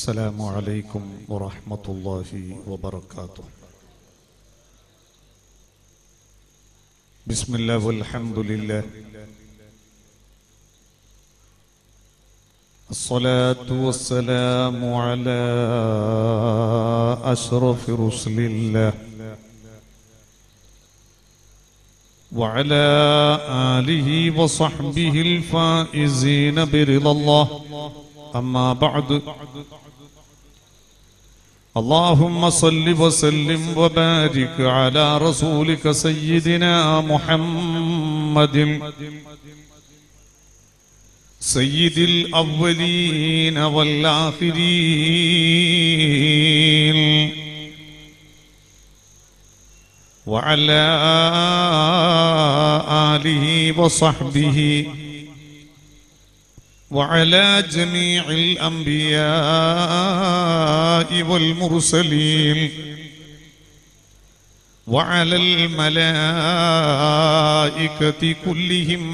السلام عليكم ورحمة الله وبركاته بسم الله والحمد لله الصلاة والسلام على أشرف رسل الله وعلى آله وصحبه الفائزين برضا الله أما بعد اللهم صل وسلم وبارك على رسولك سيدنا محمد سيد الأولين والآخرين وعلى آله وصحبه وعلى جميع الأنبياء والمرسلين وعلى الملائكة كلهم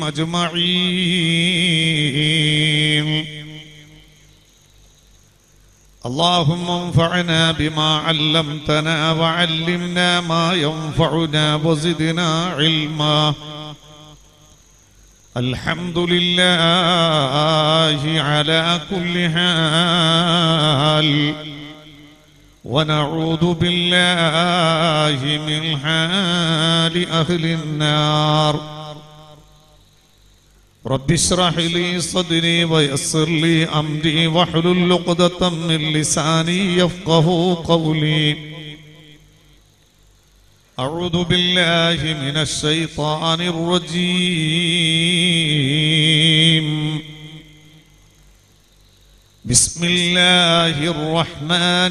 أجمعين اللهم انفعنا بما علمتنا وعلمنا ما ينفعنا وزدنا علما الحمد لله على كل حال ونعوذ بالله من حال أهل النار رب اشرح لي صدري ويسر لي أمري واحلل عقدة من لساني يفقه قولي أعوذ بالله من الشيطان الرجيم بسم الله الرحمن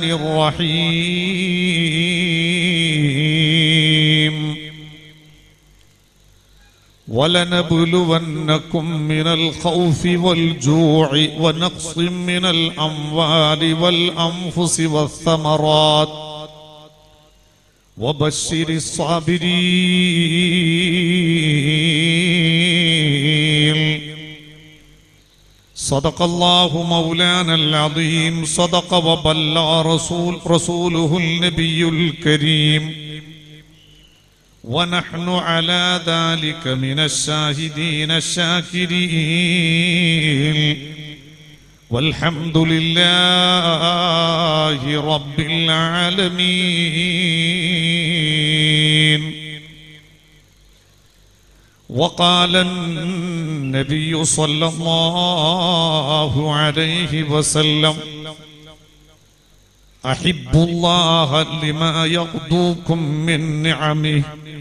الرحيم ولنبلونكم من الخوف والجوع ونقص من الأموال والأنفس والثمرات وبشر الصابرين صدق الله مولانا العظيم صدق وبلغ رسول رسوله النبي الكريم ونحن على ذلك من الشاهدين الشاكرين والحمد لله رب العالمين وقال النبي صلى الله عليه وسلم أحب الله لما يغدوكم من نعمه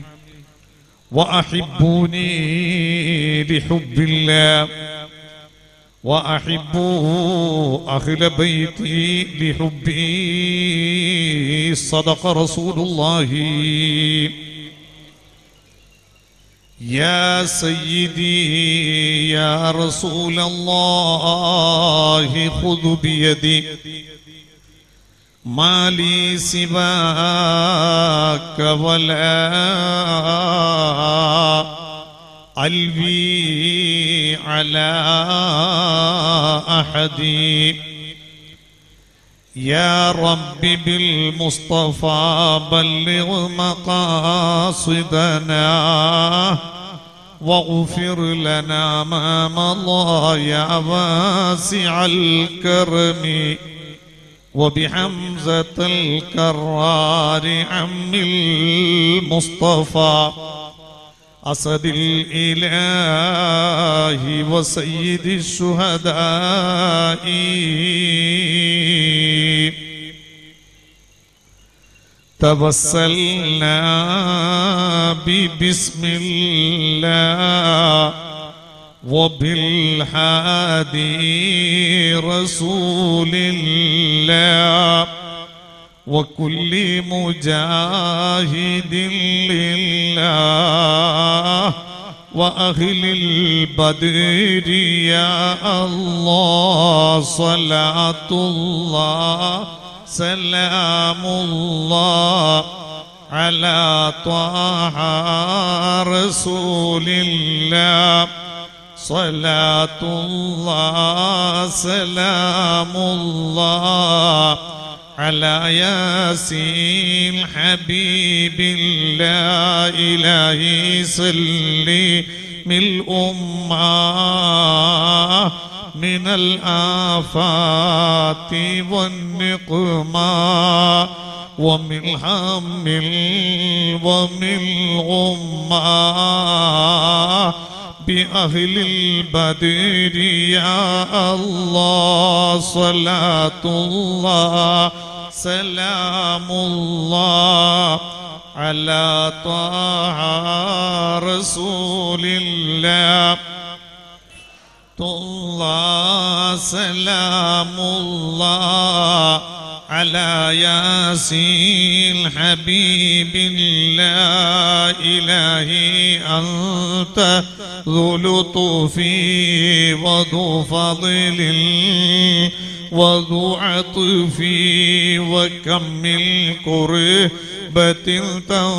وأحبوني لحب الله وأحبوا أهل بيتي لحبي صدق رسول الله يا سيدي يا رسول الله خذ بيدي ما لي سواك ولا ألوي على أحد يا رب بالمصطفى بلغ مقاصدنا واغفر لنا ما مضى يا واسع الكرم وبحمزة الكرار عم المصطفى أسد الإله وسيد الشهداء توسلنا ببسم الله وبالحادي رسول الله وكل مجاهد لله وأهل البدر يا الله صلاة الله سلام الله على طه رسول الله صلاة الله سلام الله على ياسين حبيب الله إلهي صلي من الأمة من الآفات والنقمة ومن هم ومن غمة بأهل البدر يا الله صلاة الله سلام الله على طه رسول الله الله سلام الله على ياسين حبيب الله إلهي أنت ذو لطف وذو فضل وذو عطف وكم القربة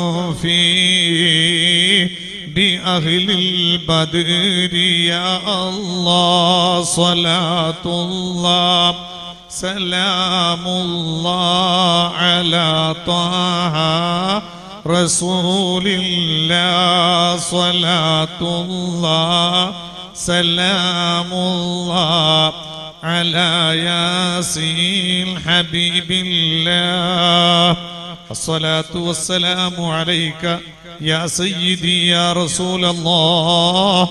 تنفي بأهل البدر يا الله صلاة الله سلام الله على طه رسول الله صلاة الله سلام الله على ياسين حبيب الله الصلاة والسلام عليك يا سيدي يا رسول الله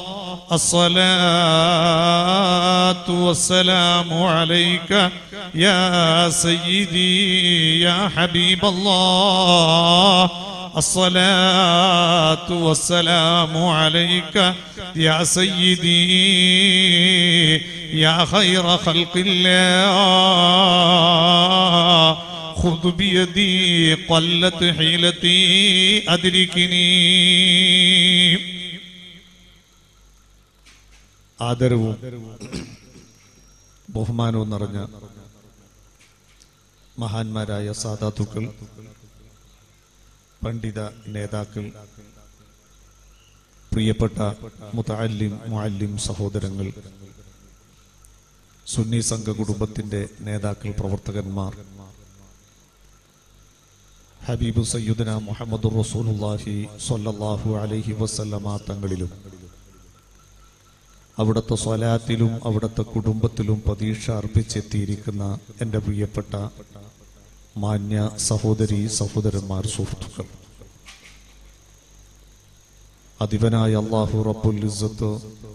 الصلاة والسلام عليك يا سيدي يا حبيب الله الصلاة والسلام عليك يا سيدي يا خير خلق الله خذ بيدي قلت حيلتي أدركني ആദരവും ബഹുമാനവും നിറഞ്ഞ മഹാന്മാരായ സാധാത്തുക്കൾ പണ്ഡിത നേതാക്കൾ പ്രിയപ്പെട്ട മുത്തല്ലിം മുഅല്ലിം സഹോദരങ്ങൾ സുന്നി സംഘ കുടുംബത്തിന്റെ നേതാക്കൾ പ്രവർത്തകന്മാർ ഹബീബ് സയ്യുദന മുഹമ്മദ് റസൂലുള്ളാഹി സ്വല്ലല്ലാഹു അലൈഹി വസല്ലമ തങ്ങളിലും അവിടുത്തെ സ്വലാത്തിലും അവിടുത്തെ കുടുംബത്തിലും പ്രതീക്ഷ അർപ്പിച്ചെത്തിയിരിക്കുന്ന എൻ്റെ പ്രിയപ്പെട്ട മാന്യ സഹോദരി സഹോദരന്മാർ സുഹൃത്തുക്കൾ അധിപനായ അള്ളാഹു റബ്ബുൽ ഇസ്സത്ത്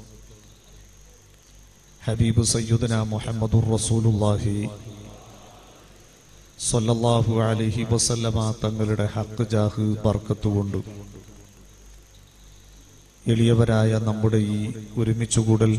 ഹബീബ് സയ്യുദന മുഹമ്മദുർ റസൂലുള്ളാഹി സല്ലല്ലാഹു അലൈഹി വസല്ലമ തങ്ങളുടെ ഹക്ക് ജാഹ് ബർക്കത്ത് കൊണ്ട് എളിയവരായ നമ്മുടെ ഈ ഒരുമിച്ചുകൂടൽ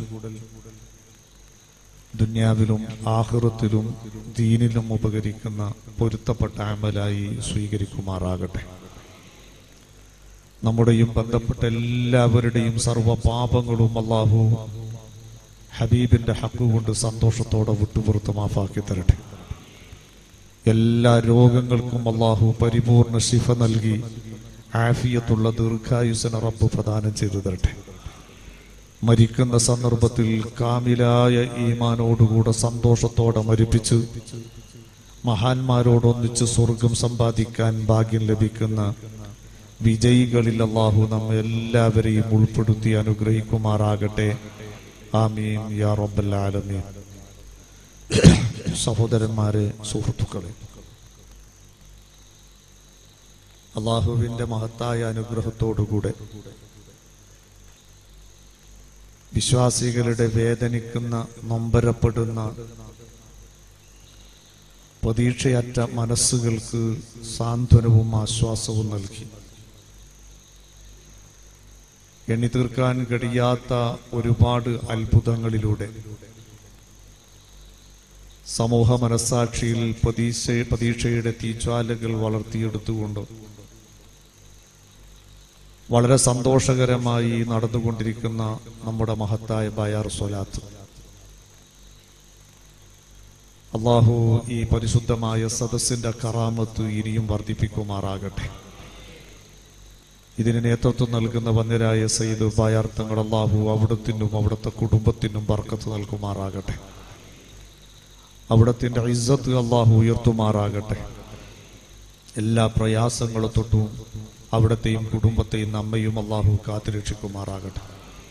ദുന്യാവിലും ആഹൃത്തിലും ദീനിലും ഉപകരിക്കുന്ന പൊരുത്തപ്പെട്ട അമലായി സ്വീകരിക്കുമാറാകട്ടെ നമ്മുടെയും ബന്ധപ്പെട്ട എല്ലാവരുടെയും സർവ്വ പാപങ്ങളും അള്ളാഹു ഹബീബിന്റെ ഹക്ക് കൊണ്ട് സന്തോഷത്തോടെ വിട്ടുപുറത്ത് മാഫാക്കി തരട്ടെ എല്ലാ രോഗങ്ങൾക്കും അള്ളാഹു പരിപൂർണ ശിഫ നൽകി ആഫിയത്തുള്ള ദീർഘായുസന റബ്ബ് പ്രദാനം ചെയ്തു തരട്ടെ മരിക്കുന്ന സന്ദർഭത്തിൽ കാമിലായ ഈമാനോടുകൂടെ സന്തോഷത്തോടെ മരിപ്പിച്ച് മഹാന്മാരോടൊന്നിച്ച് സ്വർഗം സമ്പാദിക്കാൻ ഭാഗ്യം ലഭിക്കുന്ന വിജയികളിൽ അള്ളാഹു നമ്മെ എല്ലാവരെയും ഉൾപ്പെടുത്തി അനുഗ്രഹിക്കുമാറാകട്ടെ ആമീൻ യാ റബ്ബൽ ആലമീൻ സഹോദരന്മാരെ സുഹൃത്തുക്കളെ അള്ളാഹുവിന്റെ മഹത്തായ അനുഗ്രഹത്തോടുകൂടെ വിശ്വാസികളുടെ വേദനിക്കുന്ന നൊമ്പരപ്പെടുന്ന പ്രതീക്ഷയറ്റ മനസ്സുകൾക്ക് സാന്ത്വനവും ആശ്വാസവും നൽകി എണ്ണി തീർക്കാൻ കഴിയാത്ത ഒരുപാട് അത്ഭുതങ്ങളിലൂടെ സമൂഹ മനസാക്ഷിയിൽ പ്രതീക്ഷ പ്രതീക്ഷയുടെ തീജ്വാലകൾ വളർത്തിയെടുത്തുകൊണ്ട് വളരെ സന്തോഷകരമായി നടന്നുകൊണ്ടിരിക്കുന്ന നമ്മുടെ മഹത്തായ ബയാർ സ്വലാത്ത് അള്ളാഹു ഈ പരിശുദ്ധമായ സദസ്സിന്റെ കറാമത്ത് ഇനിയും വർദ്ധിപ്പിക്കുമാറാകട്ടെ ഇതിന് നേതൃത്വം നൽകുന്ന വന്യരായ സയ്യിദ് പായാർത്ഥങ്ങൾ അള്ളാഹു അവിടത്തിനും അവിടുത്തെ കുടുംബത്തിനും ബർക്കത്ത് നൽകുമാറാകട്ടെ അവിടത്തിന്റെ ഇസ്സത്ത് അള്ളാഹു ഉയർത്തുമാറാകട്ടെ എല്ലാ പ്രയാസങ്ങളും തൊട്ടും അവിടത്തെയും കുടുംബത്തെയും നമ്മയും അള്ളാഹു കാത്തുരക്ഷിക്കുമാറാകട്ടെ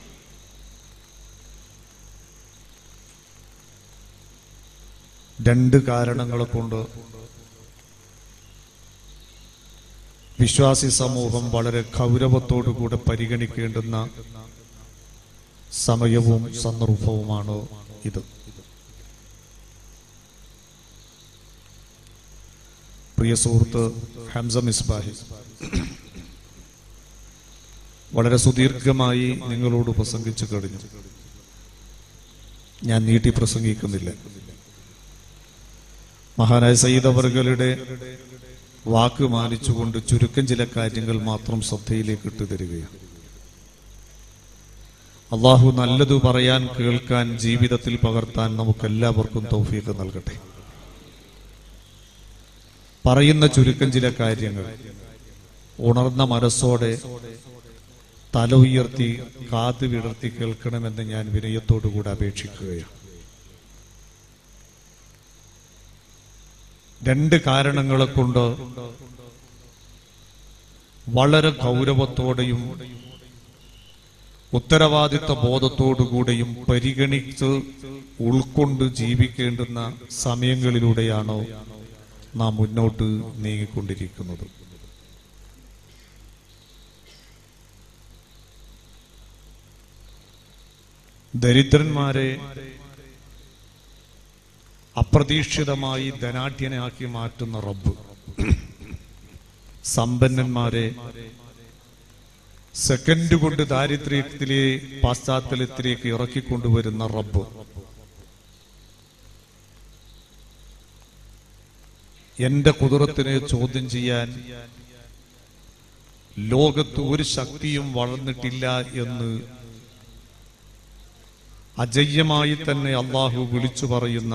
രണ്ട് കാരണങ്ങളെ കൊണ്ട് വിശ്വാസി സമൂഹം വളരെ ഗൗരവത്തോടുകൂടെ പരിഗണിക്കേണ്ടുന്ന സമയവും സന്ദർഭവുമാണ് ഇത് പ്രിയ സുഹൃത്ത് ഹംസ മിസ്ബാഹി വളരെ സുദീർഘമായി നിങ്ങളോട് പ്രസംഗിച്ചു കഴിഞ്ഞു ഞാൻ നീട്ടി പ്രസംഗിക്കുന്നില്ല മഹാനായ സയ്യിദ് അവർകളുടെ വാക്ക് മാനിച്ചുകൊണ്ട് ചുരുക്കം ചില കാര്യങ്ങൾ മാത്രം ശ്രദ്ധയിലേക്ക് ഇട്ടു തരികയാണ് അള്ളാഹു നല്ലതു പറയാൻ കേൾക്കാൻ ജീവിതത്തിൽ പകർത്താൻ നമുക്കെല്ലാവർക്കും തൗഫീഖ് നൽകട്ടെ പറയുന്ന ചുരുക്കം ചില കാര്യങ്ങൾ ഉണർന്ന മനസ്സോടെ തല ഉയർത്തി കാത് വിടർത്തി കേൾക്കണമെന്ന് ഞാൻ വിനയത്തോടുകൂടി അപേക്ഷിക്കുകയാണ് രണ്ട് കാരണങ്ങളെ കൊണ്ട് വളരെ ഗൗരവത്തോടെയും ഉത്തരവാദിത്ത ബോധത്തോടുകൂടെയും പരിഗണിച്ച് ഉൾക്കൊണ്ട് ജീവിക്കേണ്ടുന്ന സമയങ്ങളിലൂടെയാണോ നാം മുന്നോട്ട് നീങ്ങിക്കൊണ്ടിരിക്കുന്നത് ദരിദ്രന്മാരെ അപ്രതീക്ഷിതമായി ധനാഢ്യനാക്കി മാറ്റുന്ന റബ്ബ് സമ്പന്നന്മാരെ സെക്കൻഡ് കൊണ്ട് ദാരിദ്ര്യത്തിലെ പാശ്ചാത്തലത്തിലേക്ക് ഇറക്കിക്കൊണ്ടുവരുന്ന റബ്ബ് എന്റെ കുതിരത്തിനെ ചോദ്യം ചെയ്യാൻ ലോകത്ത് ഒരു ശക്തിയും വളർന്നിട്ടില്ല എന്ന് അജയ്യമായി തന്നെ അള്ളാഹു വിളിച്ചു പറയുന്ന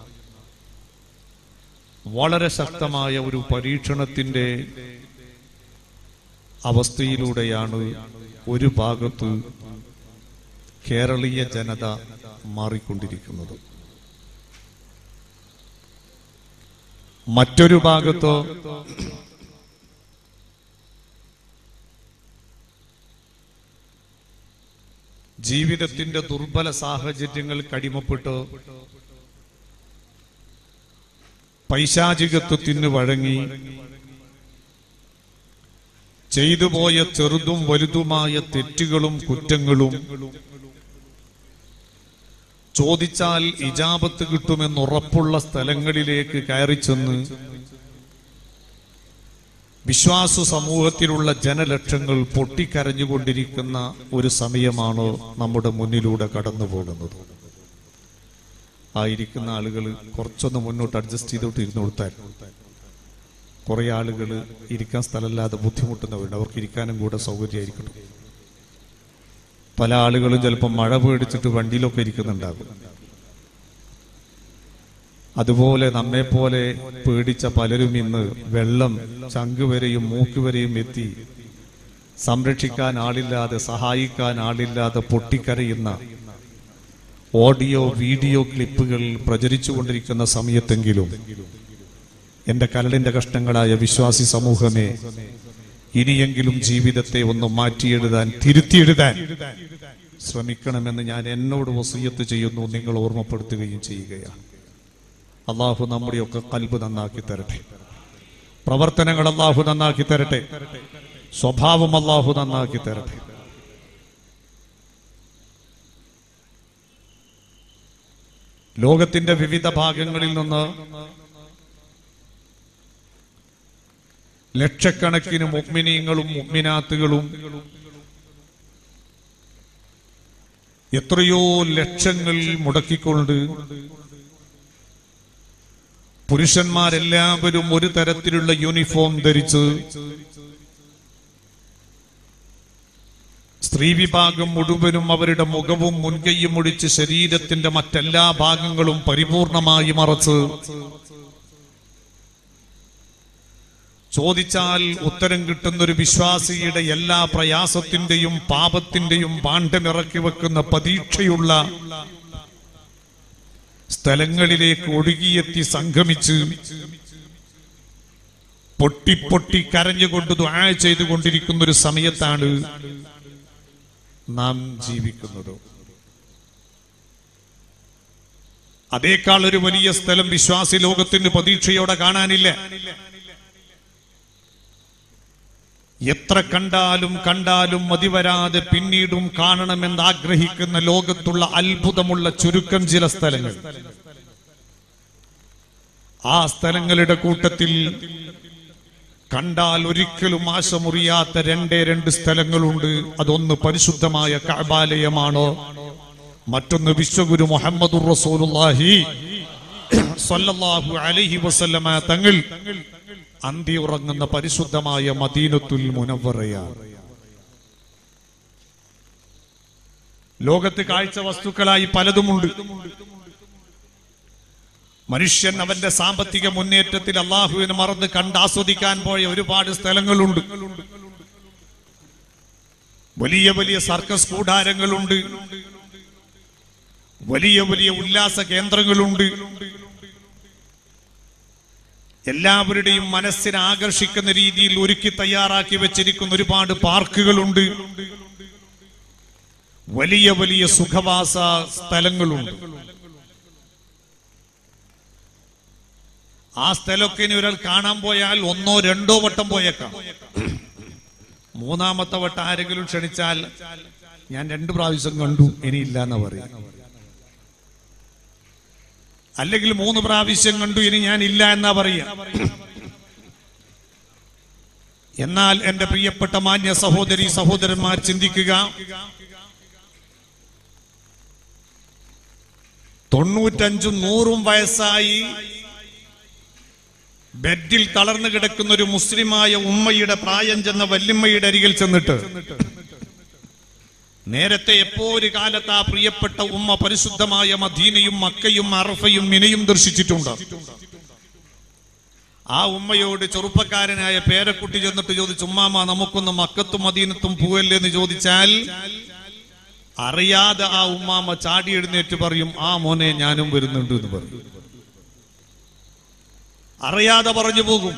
വളരെ ശക്തമായ ഒരു പരീക്ഷണത്തിന്റെ അവസ്ഥയിലൂടെയാണ് ഒരു ഭാഗത്ത് കേരളീയ ജനത മാറിക്കൊണ്ടിരിക്കുന്നത് മറ്റൊരു ഭാഗത്ത് ജീവിതത്തിന്റെ ദുർബല സാഹചര്യങ്ങൾക്ക് അടിമപ്പെട്ട് പൈശാചികത്വത്തിന് വഴങ്ങി ചെയ്തുപോയ ചെറുതും വലുതുമായ തെറ്റുകളും കുറ്റങ്ങളും ചോദിച്ചാൽ ഇജാബത്ത് കിട്ടുമെന്നുറപ്പുള്ള സ്ഥലങ്ങളിലേക്ക് കയറി ചെന്ന് വിശ്വാസ സമൂഹത്തിലുള്ള ജനലക്ഷങ്ങൾ പൊട്ടിക്കരഞ്ഞുകൊണ്ടിരിക്കുന്ന ഒരു സമയമാണ് നമ്മുടെ മുന്നിലൂടെ കടന്നു പോകുന്നത് ആയിരിക്കുന്ന ആളുകൾ കുറച്ചൊന്ന് മുന്നോട്ട് അഡ്ജസ്റ്റ് ചെയ്തോട്ട് ഇരുന്ന് കൊടുത്താൽ കുറെ ആളുകൾ ഇരിക്കാൻ സ്ഥലമില്ലാതെ ബുദ്ധിമുട്ടുന്നവരുണ്ട് അവർക്ക് ഇരിക്കാനും കൂടെ സൗകര്യമായിരിക്കണം പല ആളുകളും ചിലപ്പോൾ മഴ പേടിച്ചിട്ട് വണ്ടിയിലൊക്കെ ഇരിക്കുന്നുണ്ടാകും അതുപോലെ നമ്മെ പോലെ പേടിച്ച പലരും ഇന്ന് വെള്ളം ചങ്ക് വരെയും മൂക്ക് വരെയും എത്തി സംരക്ഷിക്കാൻ ആളില്ലാതെ സഹായിക്കാൻ ആളില്ലാതെ പൊട്ടിക്കരയുന്ന ഓഡിയോ വീഡിയോ ക്ലിപ്പുകൾ പ്രചരിച്ചുകൊണ്ടിരിക്കുന്ന സമയത്തെങ്കിലും എന്റെ കരളിന്റെ കഷ്ടങ്ങളായ വിശ്വാസി സമൂഹമേ ഇനിയെങ്കിലും ജീവിതത്തെ ഒന്ന് മാറ്റിയെഴുതാൻ തിരുത്തിയെഴുതാൻ ശ്രമിക്കണമെന്ന് ഞാൻ എന്നോട് വസീയത്ത് ചെയ്യുന്നു നിങ്ങൾ ഓർമ്മപ്പെടുത്തുകയും ചെയ്യുകയാണ് അള്ളാഹു നമ്മുടെയൊക്കെ കൽബ് നന്നാക്കി തരട്ടെ പ്രവർത്തനങ്ങൾ അള്ളാഹു നന്നാക്കി തരട്ടെ സ്വഭാവം അള്ളാഹു നന്നാക്കി തരട്ടെ ലോകത്തിന്റെ വിവിധ ഭാഗങ്ങളിൽ നിന്ന് ലക്ഷക്കണക്കിന് മുഗ്മിനീങ്ങളും മുഗ്മിനാത്തുകളും എത്രയോ ലക്ഷങ്ങൾ മുടക്കിക്കൊണ്ട് പുരുഷന്മാരെല്ലാവരും ഒരു തരത്തിലുള്ള യൂണിഫോം ധരിച്ച് സ്ത്രീ വിഭാഗം മുഴുവനും അവരുടെ മുഖവും മുൻകൈയും ഒഴിച്ച് ശരീരത്തിന്റെ മറ്റെല്ലാ ഭാഗങ്ങളും പരിപൂർണമായി മറച്ച് ചോദിച്ചാൽ ഉത്തരം കിട്ടുന്ന ഒരു വിശ്വാസിയുടെ എല്ലാ പ്രയാസത്തിന്റെയും പാപത്തിന്റെയും പാണ്ഡമിറക്കി വെക്കുന്ന പ്രതീക്ഷയുള്ള സ്ഥലങ്ങളിലേക്ക് ഒഴുകിയെത്തി സംഗമിച്ച് പൊട്ടി പൊട്ടി കരഞ്ഞുകൊണ്ട് ദ്വാ ചെയ്തുകൊണ്ടിരിക്കുന്ന ഒരു സമയത്താണ് നാം ജീവിക്കുന്നത് അതേക്കാൾ ഒരു വലിയ സ്ഥലം വിശ്വാസി ലോകത്തിന് പ്രതീക്ഷയോടെ കാണാനില്ല എത്ര കണ്ടാലും കണ്ടാലും മതിവരാതെ പിന്നീടും കാണണമെന്ന് ആഗ്രഹിക്കുന്ന ലോകത്തുള്ള അത്ഭുതമുള്ള ചുരുക്കം ചില സ്ഥലങ്ങൾ ആ സ്ഥലങ്ങളുടെ കൂട്ടത്തിൽ കണ്ടാൽ ഒരിക്കലും ആശമുറിയാത്ത രണ്ടേ രണ്ട് സ്ഥലങ്ങളുണ്ട് അതൊന്ന് പരിശുദ്ധമായ കഅബാലയമാണോ മറ്റൊന്ന് വിശ്വഗുരു മുഹമ്മദുർ റസൂലുള്ളാഹി സ്വല്ലല്ലാഹു അലൈഹി വസല്ലമ തങ്ങൾ അന്തി ഉറങ്ങുന്ന പരിശുദ്ധമായ മദീനത്തുൽ മുനവ്വറയാണ് ലോകത്ത് കാഴ്ച വസ്തുക്കളായി പലതുമുണ്ട് മനുഷ്യൻ അവന്റെ സാമ്പത്തിക മുന്നേറ്റത്തിൽ അള്ളാഹുവിനെ മറന്ന് കണ്ടാസ്വദിക്കാൻ പോയ ഒരുപാട് സ്ഥലങ്ങളുണ്ട് വലിയ വലിയ സർക്കസ് കൂടാരങ്ങളുണ്ട് വലിയ വലിയ ഉല്ലാസ കേന്ദ്രങ്ങളുണ്ട് എല്ലാവരുടെയും മനസ്സിനെ ആകർഷിക്കുന്ന രീതിയിൽ ഒരുക്കി തയ്യാറാക്കി വെച്ചിരിക്കുന്ന ഒരുപാട് പാർക്കുകളുണ്ട് വലിയ വലിയ സുഖവാസ സ്ഥലങ്ങളുണ്ട് ആ സ്ഥലമൊക്കെ ഇനി ഒരാൾ കാണാൻ പോയാൽ ഒന്നോ രണ്ടോ വട്ടം പോയേക്കാം മൂന്നാമത്തെ വട്ടം ആരെങ്കിലും ക്ഷണിച്ചാൽ ഞാൻ രണ്ടു പ്രാവശ്യം കണ്ടു ഇനിയില്ല എന്ന് പറയും അല്ലെങ്കിൽ മൂന്ന് പ്രാവശ്യം കണ്ടു ഇനി ഞാൻ ഇല്ല എന്നാ പറയാ എന്നാൽ എന്റെ പ്രിയപ്പെട്ട മാന്യ സഹോദരി സഹോദരന്മാർ ചിന്തിക്കുക തൊണ്ണൂറ്റഞ്ചും നൂറും വയസ്സായി ബെഡിൽ തളർന്നു കിടക്കുന്ന ഒരു മുസ്ലിമായ ഉമ്മയുടെ പ്രായം ചെന്ന വല്യമ്മയുടെ അരികിൽ ചെന്നിട്ട് നേരത്തെ എപ്പോ ഒരു കാലത്ത് ആ പ്രിയപ്പെട്ട ഉമ്മ പരിശുദ്ധമായ മദീനയും മക്കയും അറഫയും മിനയും ദർശിച്ചിട്ടുണ്ട് ആ ഉമ്മയോട് ചെറുപ്പക്കാരനായ പേരക്കുട്ടി ചെന്നിട്ട് ചോദിച്ചു ഉമ്മാമ നമുക്കൊന്ന് മക്കത്തും മദീനത്തും പോവല്ലേ എന്ന് ചോദിച്ചാൽ അറിയാതെ ആ ഉമ്മാമ ചാടി എഴുന്നേറ്റ് പറയും ആ മോനെ ഞാനും വരുന്നുണ്ട് എന്ന് പറയും അറിയാതെ പറഞ്ഞു പോകും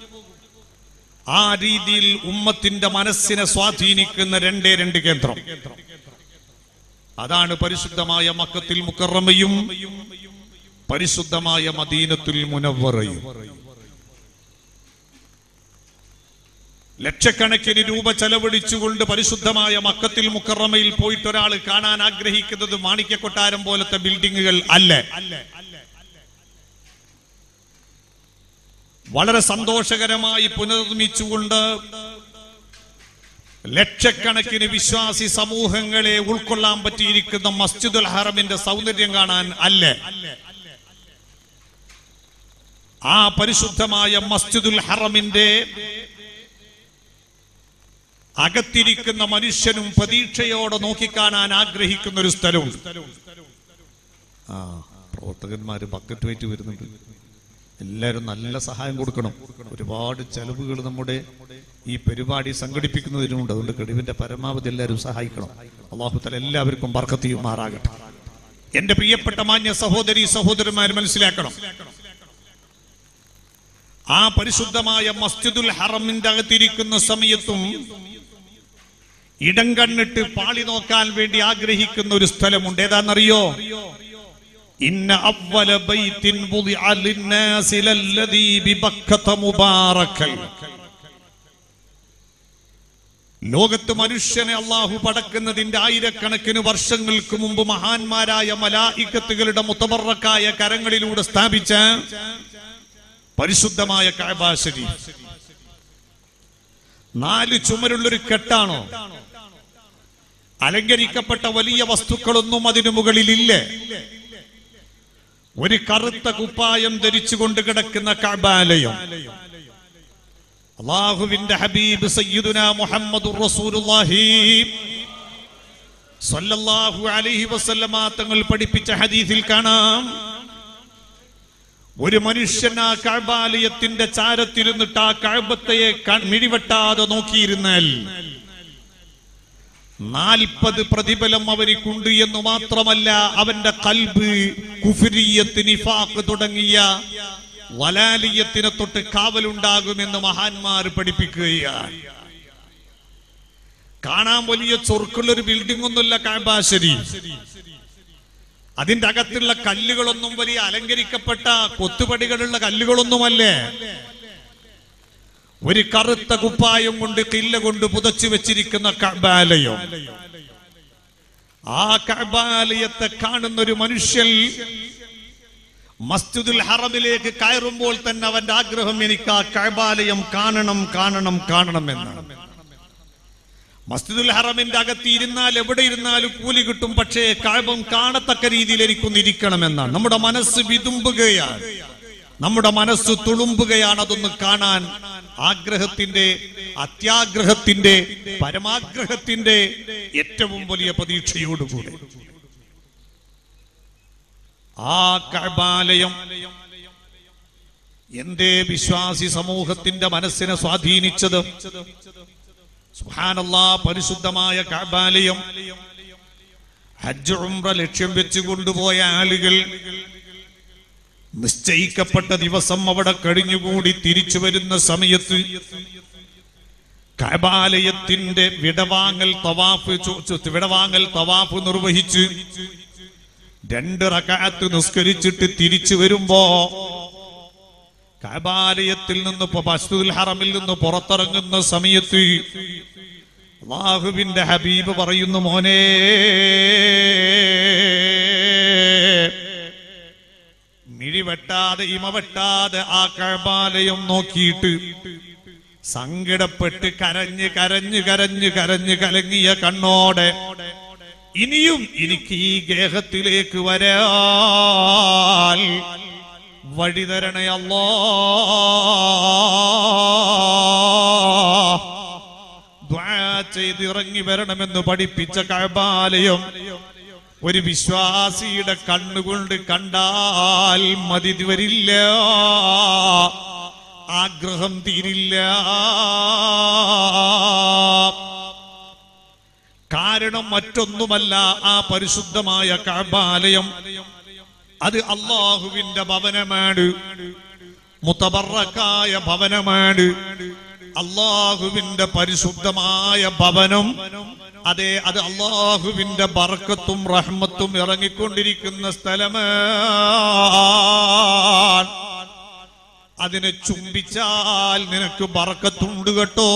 ആ രീതിയിൽ ഉമ്മത്തിന്റെ മനസ്സിനെ സ്വാധീനിക്കുന്ന രണ്ടേ രണ്ട് കേന്ദ്രം അതാണ് പരിശുദ്ധമായ മക്കത്തിൽ മുക്കറമയും പരിശുദ്ധമായ മദീനത്തുൽ മുനവ്വറയും ലക്ഷക്കണക്കിന് രൂപ ചെലവഴിച്ചുകൊണ്ട് പരിശുദ്ധമായ മക്കത്തിൽ മുക്കറമയിൽ പോയിട്ട് ഒരാൾ കാണാൻ ആഗ്രഹിക്കുന്നത് മാണിക്യ കൊട്ടാരം പോലത്തെ ബിൽഡിങ്ങുകൾ അല്ല വളരെ സന്തോഷകരമായി പുനർനിർമ്മിച്ചുകൊണ്ട് ലക്ഷക്കണക്കിന് വിശ്വാസി സമൂഹങ്ങളെ ഉൾക്കൊള്ളാൻ പറ്റിയിരിക്കുന്ന മസ്ജിദുൽ ഹറമിന്റെ സൗന്ദര്യം കാണാൻ അല്ല ആ പരിശുദ്ധമായ മസ്ജിദുൽ ഹറമിന്റെ അകത്തിരിക്കുന്ന മനുഷ്യനും പ്രതീക്ഷയോടെ നോക്കിക്കാണാൻ ആഗ്രഹിക്കുന്ന ഒരു സ്ഥലവും ആ പ്രവർത്തകന്മാര് ബക്കറ്റ് വെയിറ്റ് വരുന്നുണ്ട് എല്ലാവരും നല്ല സഹായം കൊടുക്കണം ഒരുപാട് ചെലവുകൾ നമ്മുടെ ഈ പരിപാടി സംഘടിപ്പിക്കുന്നതിനുമുണ്ട് അതുകൊണ്ട് കഴിവിന്റെ പരമാവധി എല്ലാവരും സഹായിക്കണം അള്ളാഹുത്തല എല്ലാവർക്കും ബർക്കത്തിയുമാറാകട്ടെ എന്റെ പ്രിയപ്പെട്ട മാന്യ സഹോദരി സഹോദരന്മാർ മനസ്സിലാക്കണം ആ പരിശുദ്ധമായ മസ്ജിദുൽ ഹറമിന്റെ അകത്തിരിക്കുന്ന സമയത്തും ഇടം കണ്ണിട്ട് പാളി നോക്കാൻ വേണ്ടി ആഗ്രഹിക്കുന്ന ഒരു സ്ഥലമുണ്ട് ഏതാണെന്നറിയോ ഇന്ന അവല ബൈത്തിൻ വുദിഅ ലിന്നാസി ലല്ലദീ ബിബക്കത മുബാറക്കൻ ലോകത്ത് മനുഷ്യനെ അള്ളാഹു പടക്കുന്നതിന്റെ ആയിരക്കണക്കിന് വർഷങ്ങൾക്ക് മുമ്പ് മഹാന്മാരായ മലായിക്കത്തുകളുടെ മുത്തബറക്കായ കരങ്ങളിലൂടെ സ്ഥാപിച്ച പരിശുദ്ധമായ കഅബ ശരീഫ് നാല് ചുമരുള്ളൊരു കെട്ടാണോ അലങ്കരിക്കപ്പെട്ട വലിയ വസ്തുക്കളൊന്നും അതിനു മുകളിലില്ല ഒരു കറുത്ത കുപ്പായം ധരിച്ചുകൊണ്ട് കിടക്കുന്ന കഅബാലയം അള്ളാഹുവിന്റെ ഹബീബ് സയ്യിദുന മുഹമ്മദ് റസൂലുള്ളാഹി സല്ലല്ലാഹു അലൈഹി വസല്ലമ തങ്ങൾ പഠിപ്പിച്ച ഹദീസിൽ കാണാം ഒരു മനുഷ്യൻ ആ കഴബാലയത്തിന്റെ ചാരത്തിരുന്നിട്ട് ആ കഴബത്തയെ ക- മിഴിവെട്ടാതെ നോക്കിയിരുന്നാൽ നാൽപ്പത് പ്രതിഫലം അവനിക്കുണ്ട് എന്ന് മാത്രമല്ല അവന്റെ കൽബ് കുഫിരിയത്ത് നിഫാഖ് തുടങ്ങിയ വലാലിയത്തിനെ തൊട്ട് കാവലുണ്ടാകുമെന്ന് മഹാന്മാർ പഠിപ്പിക്കുകയാണ് കാണാൻ വലിയ ചൊറുക്കുള്ള ഒരു ബിൽഡിംഗ് ഒന്നുമില്ല കാബാശരി അതിന്റെ അകത്തുള്ള കല്ലുകളൊന്നും വലിയ അലങ്കരിക്കപ്പെട്ട കൊത്തുപടികളുള്ള കല്ലുകളൊന്നുമല്ലേ ഒരു കറുത്ത കുപ്പായം കൊണ്ട് കില്ല കൊണ്ട് പുതച്ചു വെച്ചിരിക്കുന്ന കബാലയം ആ കബാലയത്തെ കാണുന്ന ഒരു മനുഷ്യൻ മസ്ജിദുൽ ഹറമിലേക്ക് കയറുമ്പോൾ തന്നെ അവന്റെ ആഗ്രഹം എനിക്ക് ആ കബാലയം കാണണം കാണണം കാണണം എന്നാണ് മസ്ജിദുൽ ഹറമിന്റെ അകത്ത് ഇരുന്നാൽ എവിടെ ഇരുന്നാലും കൂലി കിട്ടും പക്ഷേ കഴബം കാണത്തക്ക രീതിയിൽ എനിക്കൊന്ന് ഇരിക്കണമെന്നാണ് നമ്മുടെ മനസ്സ് വിതുമ്പുകയാണ് നമ്മുടെ മനസ്സ് തുളുമ്പുകയാണ് അതൊന്ന് കാണാൻ ആഗ്രഹത്തിന്റെ അത്യാഗ്രഹത്തിന്റെ പരമാഗ്രഹത്തിന്റെ ഏറ്റവും വലിയ പ്രതീക്ഷയോടുകൂടെ ആ കഴബാലയം എന്തേ വിശ്വാസി സമൂഹത്തിന്റെ മനസ്സിനെ സ്വാധീനിച്ചത് സുബ്ഹാനല്ലാ പരിശുദ്ധമായ കഅബാലയം ഹജ്ജ് ഉംറ ലക്ഷ്യം വെച്ച് കൊണ്ടുപോയ ആളുകൾ നിശ്ചയിക്കപ്പെട്ട ദിവസം അവിടെ കഴിഞ്ഞുകൂടി തിരിച്ചു വരുന്ന സമയത്ത് കഅബാലയത്തിന്റെ വിടവാങ്ങൽ തവാഫ് ചു- ചു- വിടവാങ്ങൽ തവാഫ് നിർവഹിച്ച് രണ്ട് റകഅത്ത് നിസ്കരിച്ചിട്ട് തിരിച്ചു വരുമ്പോ കബാലയത്തിൽ നിന്ന് ഇപ്പൊ മസ്ജിദുൽ ഹറമിൽ നിന്ന് പുറത്തിറങ്ങുന്ന സമയത്ത് അള്ളാഹുവിന്റെ ഹബീബ് പറയുന്നു മോനെ മിഴിവെട്ടാതെ ഇമ വെട്ടാതെ ആ കബാലയം നോക്കിയിട്ട് സങ്കടപ്പെട്ട് കരഞ്ഞ് കരഞ്ഞ് കരഞ്ഞ് കരഞ്ഞ് കലങ്ങിയ കണ്ണോടെ ഇനിയും എനിക്ക് ഈ ഗേഹത്തിലേക്ക് വരാൻ വഴി തരണേ അല്ലോ ചെയ്ത് ഇറങ്ങി വരണമെന്ന് പഠിപ്പിച്ച കഴബാലയം ഒരു വിശ്വാസിയുടെ കണ്ണുകൊണ്ട് കണ്ടാൽ മതി വരില്ല ആഗ്രഹം തീരില്ല കാരണം മറ്റൊന്നുമല്ല ആ പരിശുദ്ധമായ കഅബാലയം അത് അള്ളാഹുവിന്റെ ഭവനമാണ് മുത്തബറക്കായ ഭവനമാണ് അള്ളാഹുവിന്റെ പരിശുദ്ധമായ ഭവനം അതെ അത് അള്ളാഹുവിന്റെ ബർക്കത്തും റഹ്മത്തും ഇറങ്ങിക്കൊണ്ടിരിക്കുന്ന സ്ഥലമാണ് അതിനെ ചുംബിച്ചാൽ നിനക്ക് ബർക്കത്തുണ്ട് കേട്ടോ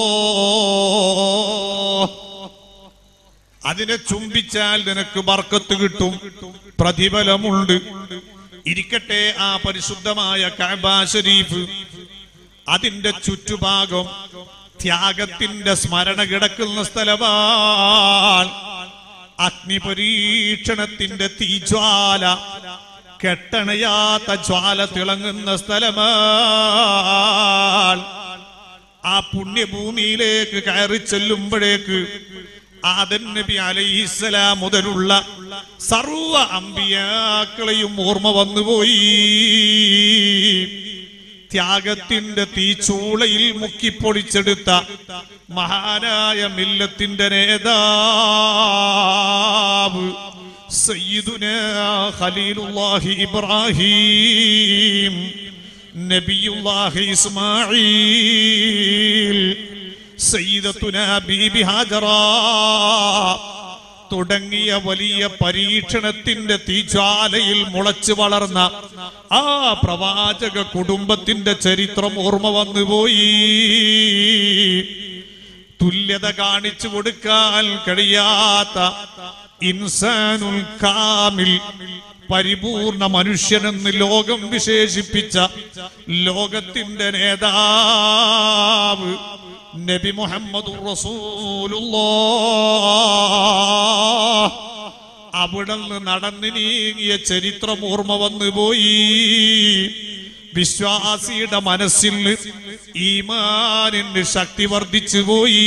അതിനെ ചുംബിച്ചാൽ നിനക്ക് ബർക്കത്ത് കിട്ടും പ്രതിഫലമുണ്ട് ഇരിക്കട്ടെ ആ പരിശുദ്ധമായ കഅബ ശരീഫ് അതിന്റെ ചുറ്റുഭാഗം ത്യാഗത്തിന്റെ സ്മരണ കിടക്കുന്ന സ്ഥലമാണ് അഗ്നിപരീക്ഷണത്തിന്റെ തീജ്വാല കെട്ടണയാത്ത ജ്വാല തിളങ്ങുന്ന സ്ഥലമാണ് ആ പുണ്യഭൂമിയിലേക്ക് കയറി ചെല്ലുമ്പോഴേക്ക് ആദൻ നബി അലൈഹിസ്സലാം മുതലുള്ള സർവ അമ്പിയാക്കളെയും ഓർമ്മ വന്നുപോയി ത്യാഗത്തിന്റെ തീച്ചൂളയിൽ മുക്കിപ്പൊളിച്ചെടുത്ത മഹാനായ മില്ലത്തിന്റെ നേതാവ് സയ്യിദുന ഖലീലുല്ലാഹി ഇബ്രാഹിം നബിയുല്ലാഹി ഇസ്മായിൽ സയ്യിദത്തുന ബീബി ഹാജറ തുടങ്ങിയ വലിയ പരീക്ഷണത്തിന്റെ തീജ്വാലയിൽ മുളച്ചു വളർന്ന ആ പ്രവാചക കുടുംബത്തിന്റെ ചരിത്രം ഓർമ്മ വന്നുപോയി തുല്യത കാണിച്ചു കൊടുക്കാൻ കഴിയാത്ത ഇൻസാനുൽ കാമിൽ പരിപൂർണ മനുഷ്യനെന്ന് ലോകം വിശേഷിപ്പിച്ച ലോകത്തിന്റെ നേതാവ് നബി മുഹമ്മദ് അവിടെ നിന്ന് നടന്നു നീങ്ങിയ ചരിത്രം ഓർമ്മ വന്നു പോയി വിശ്വാസിയുടെ മനസ്സിൽ ഈമാനിന് ശക്തി വർദ്ധിച്ചു പോയി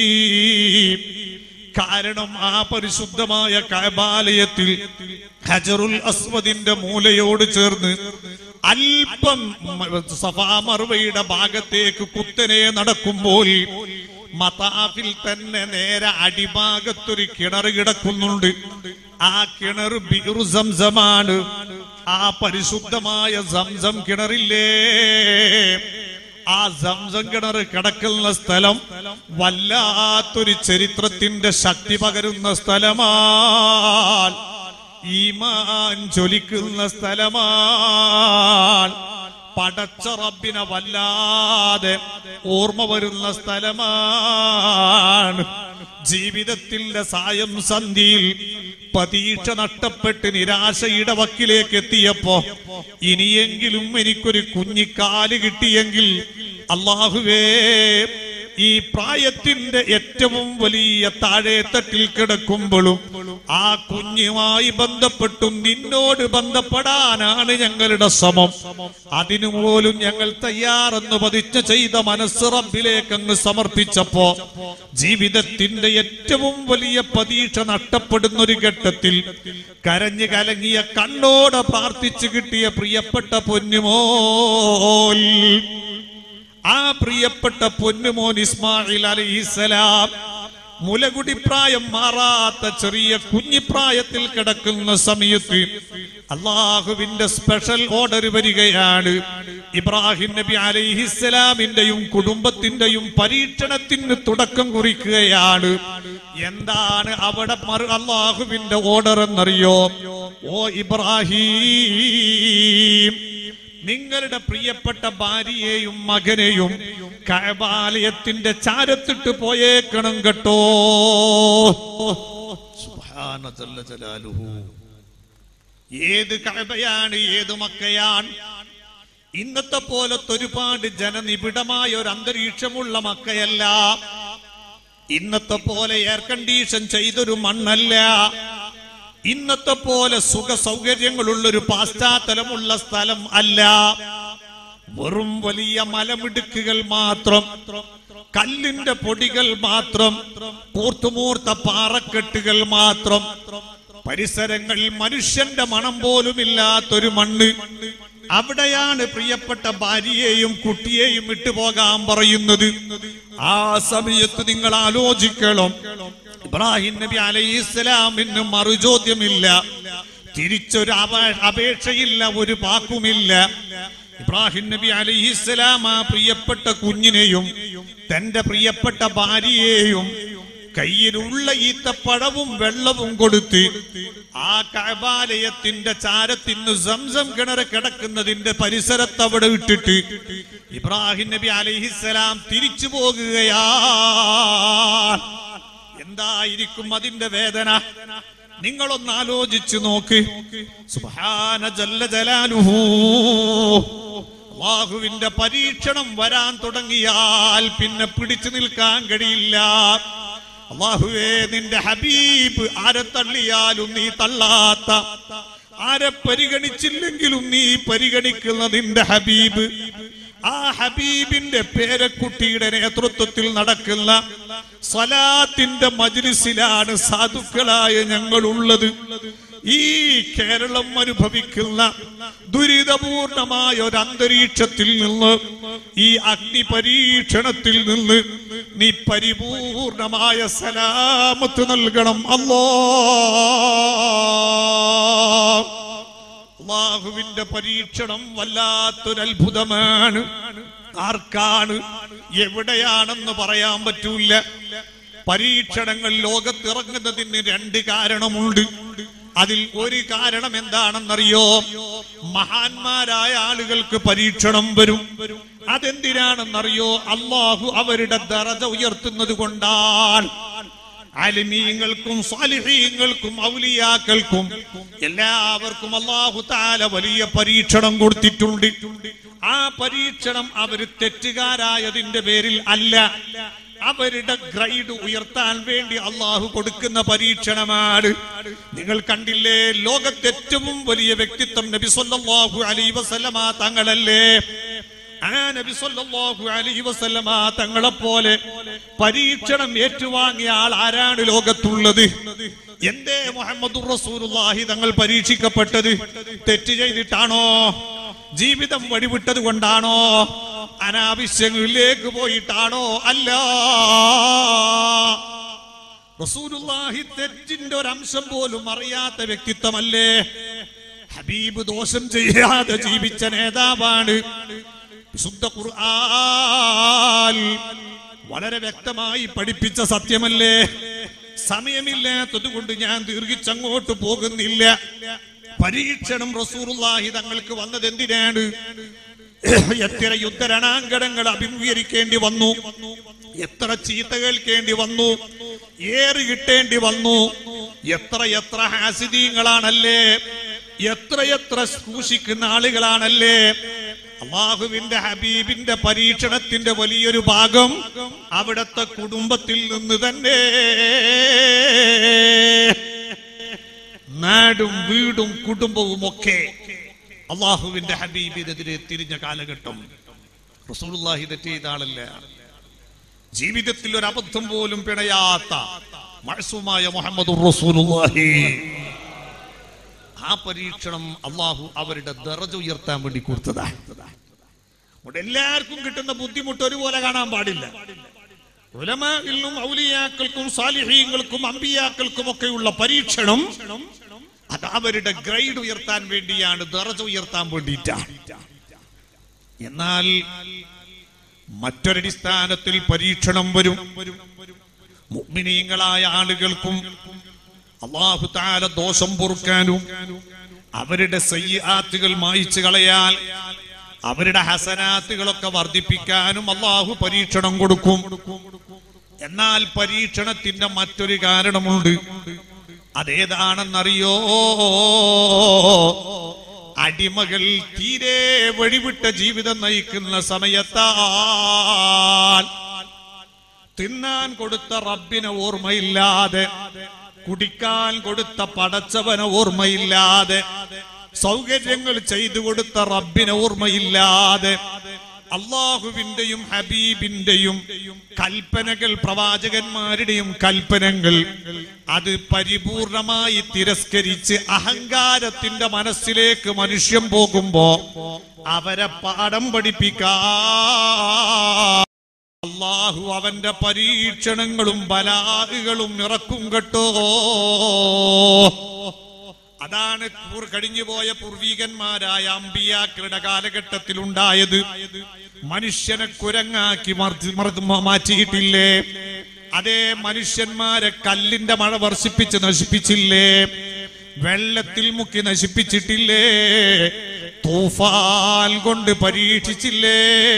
കാരണം ആ പരിശുദ്ധമായ കബാലയത്തിൽ ഹജറുൽ അസ്വദിന്റെ മൂലയോട് ചേർന്ന് അല്പം സഫാ മറുവയുടെ ഭാഗത്തേക്ക് കുത്തനെ നടക്കുമ്പോൾ മതാഫിൽ തന്നെ നേരെ അടിഭാഗത്തൊരു കിണർ കിടക്കുന്നുണ്ട് ആ കിണർ ബിറു സംസമാണ് ആ പരിശുദ്ധമായ സംസം കിണറില്ലേ ആ സംസം കിണർ കിടക്കുന്ന സ്ഥലം വല്ലാത്തൊരു ചരിത്രത്തിന്റെ ശക്തി പകരുന്ന സ്ഥലമാണ് ഈമാൻ ജ്വലിക്കുന്ന സ്ഥലമാണ് പടച്ച റബ്ബിനെ വല്ലാതെ ഓർമ്മ വരുന്ന സ്ഥലമാണ് ജീവിതത്തിന്റെ സായം സന്ധിയിൽ പ്രതീക്ഷ നഷ്ടപ്പെട്ട് നിരാശയുടെ വക്കിലേക്ക് എത്തിയപ്പോ ഇനിയെങ്കിലും എനിക്കൊരു കുഞ്ഞിക്കാല് കിട്ടിയെങ്കിൽ അള്ളാഹുവേ ഈ പ്രായത്തിന്റെ ഏറ്റവും വലിയ താഴെത്തട്ടിൽ കിടക്കുമ്പോഴും ആ കുഞ്ഞുമായി ബന്ധപ്പെട്ടും നിന്നോട് ബന്ധപ്പെടാനാണ് ഞങ്ങളുടെ ശ്രമം അതിനു പോലും ഞങ്ങൾ തയ്യാറെന്ന് പതിച്ച ചെയ്ത മനസ്സ് റബ്ബിലേക്ക് അങ്ങ് സമർപ്പിച്ചപ്പോ ജീവിതത്തിന്റെ ഏറ്റവും വലിയ പ്രതീക്ഷ നഷ്ടപ്പെടുന്ന ഒരു ഘട്ടത്തിൽ കരഞ്ഞു കലങ്ങിയ കണ്ണോടെ പ്രാർത്ഥിച്ചു കിട്ടിയ പ്രിയപ്പെട്ട പൊന്നുമോൽ ആ പ്രിയപ്പെട്ട പൊന്നുമോൻ ഇസ്മായിൽ അലൈഹിസലാം മുലകുടി പ്രായം മാറാത്ത ചെറിയ കുഞ്ഞിപ്രായത്തിൽ കിടക്കുന്ന സമയത്ത് അള്ളാഹുവിന്റെ സ്പെഷ്യൽ ഓർഡർ വരികയാണ് ഇബ്രാഹിം നബി അലൈഹിസ്സലാമിന്റെയും കുടുംബത്തിന്റെയും പരീക്ഷണത്തിന് തുടക്കം കുറിക്കുകയാണ് എന്താണ് അവിടെ മറു അള്ളാഹുവിന്റെ ഓർഡർ എന്നറിയോ ഓ ഇബ്രാഹിം നിങ്ങളുടെ പ്രിയപ്പെട്ട ഭാര്യയെയും മകനെയും കഴബാലയത്തിന്റെ ചാരത്തിട്ട് പോയേക്കണം കേട്ടോ സുബ്ഹാന ജല്ല ജലാലുഹു. ഏത് കഴബയാണ് ഏത് മക്കയാണ് ഇന്നത്തെ പോലത്തെ ഒരുപാട് ജനനിബിഡമായ ഒരു അന്തരീക്ഷമുള്ള മക്കയല്ല ഇന്നത്തെ പോലെ എയർ കണ്ടീഷൻ ചെയ്തൊരു മണ്ണല്ല ഇന്നത്തെ പോലെ സുഖ സൗകര്യങ്ങളുള്ള ഒരു പാശ്ചാത്തലമുള്ള സ്ഥലം അല്ല വെറും വലിയ മലമിടുക്കുകൾ മാത്രം കല്ലിന്റെ പൊടികൾ മാത്രം കൂർത്തുമൂർത്ത പാറക്കെട്ടുകൾ മാത്രം പരിസരങ്ങൾ മനുഷ്യന്റെ മണം പോലുമില്ലാത്തൊരു മണ്ണ് അവിടെയാണ് പ്രിയപ്പെട്ട ഭാര്യയെയും കുട്ടിയെയും വിട്ടുപോകാൻ പറയുന്നത് ആ സമയത്ത് നിങ്ങൾ ആലോചിക്കണം ഇബ്രാഹിം നബി അലൈഹി ഇസ്ലാമിന് മറുചോദ്യമില്ല തിരിച്ചൊരു അപേ- അപേക്ഷയില്ല ഒരു വാക്കുമില്ല ഇബ്രാഹിം നബി അലൈഹി ഇസ്ലാം ആ പ്രിയപ്പെട്ട കുഞ്ഞിനെയും തന്റെ പ്രിയപ്പെട്ട ഭാര്യയെയും കയ്യിലുള്ള ഈത്തപ്പഴവും വെള്ളവും കൊടുത്ത് ആ കഴബാലയത്തിന്റെ ചാരത്തിന് സംസം കിണർ കിടക്കുന്നതിന്റെ പരിസരത്ത് അവിടെ വിട്ടിട്ട് ഇബ്രാഹിം നബി അലൈഹിസ്സലാം തിരിച്ചു പോകുകയാ എന്തായിരിക്കും അതിന്റെ വേദന നിങ്ങളൊന്ന് ആലോചിച്ചു നോക്ക് സുബ്ഹാന ജല്ല ജലാലുഹു അള്ളാഹുവിന്റെ പരീക്ഷണം വരാൻ തുടങ്ങിയാൽ പിന്നെ പിടിച്ചു നിൽക്കാൻ കഴിയില്ല അള്ളാഹുവേ നിന്റെ ഹബീബ് ആരെ തള്ളിയാലും നീ തള്ളാത്ത ആരെ പരിഗണിച്ചില്ലെങ്കിലും നീ പരിഗണിക്കുന്ന നിന്റെ ഹബീബ് ആ ഹബീബിന്റെ പേരക്കുട്ടിയുടെ നേതൃത്വത്തിൽ നടക്കുന്ന സലാത്തിന്റെ മജ്ലിസിലാണ് സാധുക്കളായ ഞങ്ങളുള്ളത് ഈ കേരളം അനുഭവിക്കുന്ന ദുരിതപൂർണമായ ഒരു അന്തരീക്ഷത്തിൽ നിന്ന് ഈ അഗ്നി പരീക്ഷണത്തിൽ നിന്ന് നീ പരിപൂർണമായ സലാമത്ത് നൽകണം അല്ലോ അള്ളാഹുവിന്റെ പരീക്ഷണം വല്ലാത്തൊരു അത്ഭുതമാണ് ആർക്കാണ് എവിടെയാണെന്ന് പറയാൻ പറ്റൂല പരീക്ഷണങ്ങൾ ലോകത്തിറങ്ങുന്നതിന് രണ്ട് കാരണമുണ്ട് അതിൽ ഒരു കാരണം എന്താണെന്നറിയോ മഹാന്മാരായ ആളുകൾക്ക് പരീക്ഷണം വരും അതെന്തിനാണെന്നറിയോ അള്ളാഹു അവരുടെ ദറജ ഉയർത്തുന്നത് കൊണ്ടാണ് അലിമീങ്ങൾക്കും സ്വാലിഹീങ്ങൾക്കും ഔലിയാക്കൾക്കും എല്ലാവർക്കും അള്ളാഹു താല വലിയ പരീക്ഷണം കൊടുത്തിട്ടുണ്ട് ആ പരീക്ഷണം അവര് തെറ്റുകാരായതിന്റെ പേരിൽ അല്ല അവരുടെ ഗ്രൈഡ് ഉയർത്താൻ വേണ്ടി അള്ളാഹു കൊടുക്കുന്ന പരീക്ഷണമാണ് നിങ്ങൾ കണ്ടില്ലേ ലോകത്തെ ഏറ്റവും വലിയ വ്യക്തിത്വം നബി സല്ലല്ലാഹു അലൈഹി വസല്ലമ തങ്ങളല്ലേ ആ നബി സല്ലല്ലാഹു അലൈഹി വസല്ലമ തങ്ങളെ പോലെ പരീക്ഷണം ഏറ്റുവാങ്ങിയ ആൾ ആരാണ് ലോകത്തുള്ളത് എന്തേ മുഹമ്മദ് റസൂലുള്ളാഹി തങ്ങൾ പരീക്ഷിക്കപ്പെട്ടത് തെറ്റ് ചെയ്തിട്ടാണോ ജീവിതം വഴിവിട്ടത് കൊണ്ടാണോ അനാവശ്യങ്ങളിലേക്ക് പോയിട്ടാണോ അല്ല റസൂലുള്ളാഹി തെറ്റിന്റെ ഒരംശം പോലും അറിയാത്ത വ്യക്തിത്വമല്ലേ ഹബീബ് ദോഷം ചെയ്യാതെ ജീവിച്ച നേതാവാണ് വിശുദ്ധ ഖുർആൻ വളരെ വ്യക്തമായി പഠിപ്പിച്ച സത്യമല്ലേ സമയമില്ലാത്തത് കൊണ്ട് ഞാൻ ദീർഘിച്ചങ്ങോട്ട് പോകുന്നില്ല പരീക്ഷണം റസൂറുല്ലാഹി തങ്ങൾക്ക് വന്നത് എന്തിനാണ് എത്ര യുദ്ധരണാങ്കണങ്ങൾ അഭിമുഖീകരിക്കേണ്ടി വന്നു എത്ര ചീത്ത കേൾക്കേണ്ടി വന്നു ഏറ് കിട്ടേണ്ടി വന്നു എത്ര എത്ര ഹാസിദീങ്ങളാണല്ലേ എത്രയെത്ര സൂക്ഷിക്കുന്ന ആളുകളാണല്ലേ അള്ളാഹുവിന്റെ ഹബീബിന്റെ പരീക്ഷണത്തിന്റെ വലിയൊരു ഭാഗം അവിടത്തെ കുടുംബത്തിൽ നിന്ന് തന്നെ നാടും വീടും കുടുംബവും ഒക്കെ അള്ളാഹുവിന്റെ ഹബീബിനെതിരെ തിരിഞ്ഞ കാലഘട്ടം റസൂലുള്ളാഹി തെറ്റ് ചെയ്ത ആളല്ല ജീവിതത്തിൽ ഒരു അബദ്ധം പോലും പിണയാത്ത മഴസുമായ മുഹമ്മദ് റസൂലുള്ളാഹി ആ പരീക്ഷണം അള്ളാഹു അവരുടെ ദറജ ഉയർത്താൻ വേണ്ടി കൊടുത്തതാണ് അതുകൊണ്ട് എല്ലാവർക്കും കിട്ടുന്ന ബുദ്ധിമുട്ട് ഒരുപോലെ കാണാൻ പാടില്ല ഉലമാക്കും ഔലിയാക്കൾക്കും സാലിഹീങ്ങൾക്കും അമ്പിയാക്കൾക്കും ഒക്കെയുള്ള പരീക്ഷണം അത് അവരുടെ ഗ്രേഡ് ഉയർത്താൻ വേണ്ടിയാണ് ദറജ ഉയർത്താൻ വേണ്ടിയിട്ടാണ് എന്നാൽ മറ്റൊരടിസ്ഥാനത്തിൽ പരീക്ഷണം വരും മുഗ്മിനീങ്ങളായ ആളുകൾക്കും അള്ളാഹു താല ദോഷം പൊറുക്കാനും അവരുടെ സയ്യാത്തുകൾ മായിച്ചു കളയാൻ അവരുടെ ഹസനാത്തുകളൊക്കെ വർദ്ധിപ്പിക്കാനും അള്ളാഹു പരീക്ഷണം കൊടുക്കും എന്നാൽ പരീക്ഷണത്തിന്റെ മറ്റൊരു കാരണമുണ്ട് അതേതാണെന്നറിയോ അടിമകൾ തീരെ വഴിവിട്ട ജീവിതം നയിക്കുന്ന സമയത്താൽ തിന്നാൻ കൊടുത്ത റബ്ബിനെ ഓർമ്മയില്ലാതെ കുടിക്കാൻ കൊടുത്ത പടച്ചവനെ ഓർമ്മയില്ലാതെ സൗകര്യങ്ങൾ ചെയ്തു കൊടുത്ത റബ്ബിനെ ഓർമ്മയില്ലാതെ അള്ളാഹുവിന്റെയും ഹബീബിന്റെയും കൽപ്പനകൾ പ്രവാചകന്മാരുടെയും കൽപ്പനകൾ അത് പരിപൂർണമായി തിരസ്കരിച്ച് അഹങ്കാരത്തിന്റെ മനസ്സിലേക്ക് മനുഷ്യൻ പോകുമ്പോ അവരെ പാഠം പഠിപ്പിക്കാ അള്ളാഹു അവന്റെ പരീക്ഷണങ്ങളും ബലാഹുകളും ഇറക്കും കേട്ടോ അതാണ് പൂർ- കഴിഞ്ഞുപോയ പൂർവീകന്മാരായ അമ്പിയാക്കളുടെ കാലഘട്ടത്തിൽ ഉണ്ടായത് മനുഷ്യനെ കുരങ്ങാക്കി മർദ്ദി- മർദ്ദ- മാറ്റിയിട്ടില്ലേ അതേ മനുഷ്യന്മാരെ കല്ലിന്റെ മഴ വർഷിപ്പിച്ച് നശിപ്പിച്ചില്ലേ വെള്ളത്തിൽ മുക്കി നശിപ്പിച്ചിട്ടില്ലേ തൂഫാൻ കൊണ്ട് പരീക്ഷിച്ചില്ലേ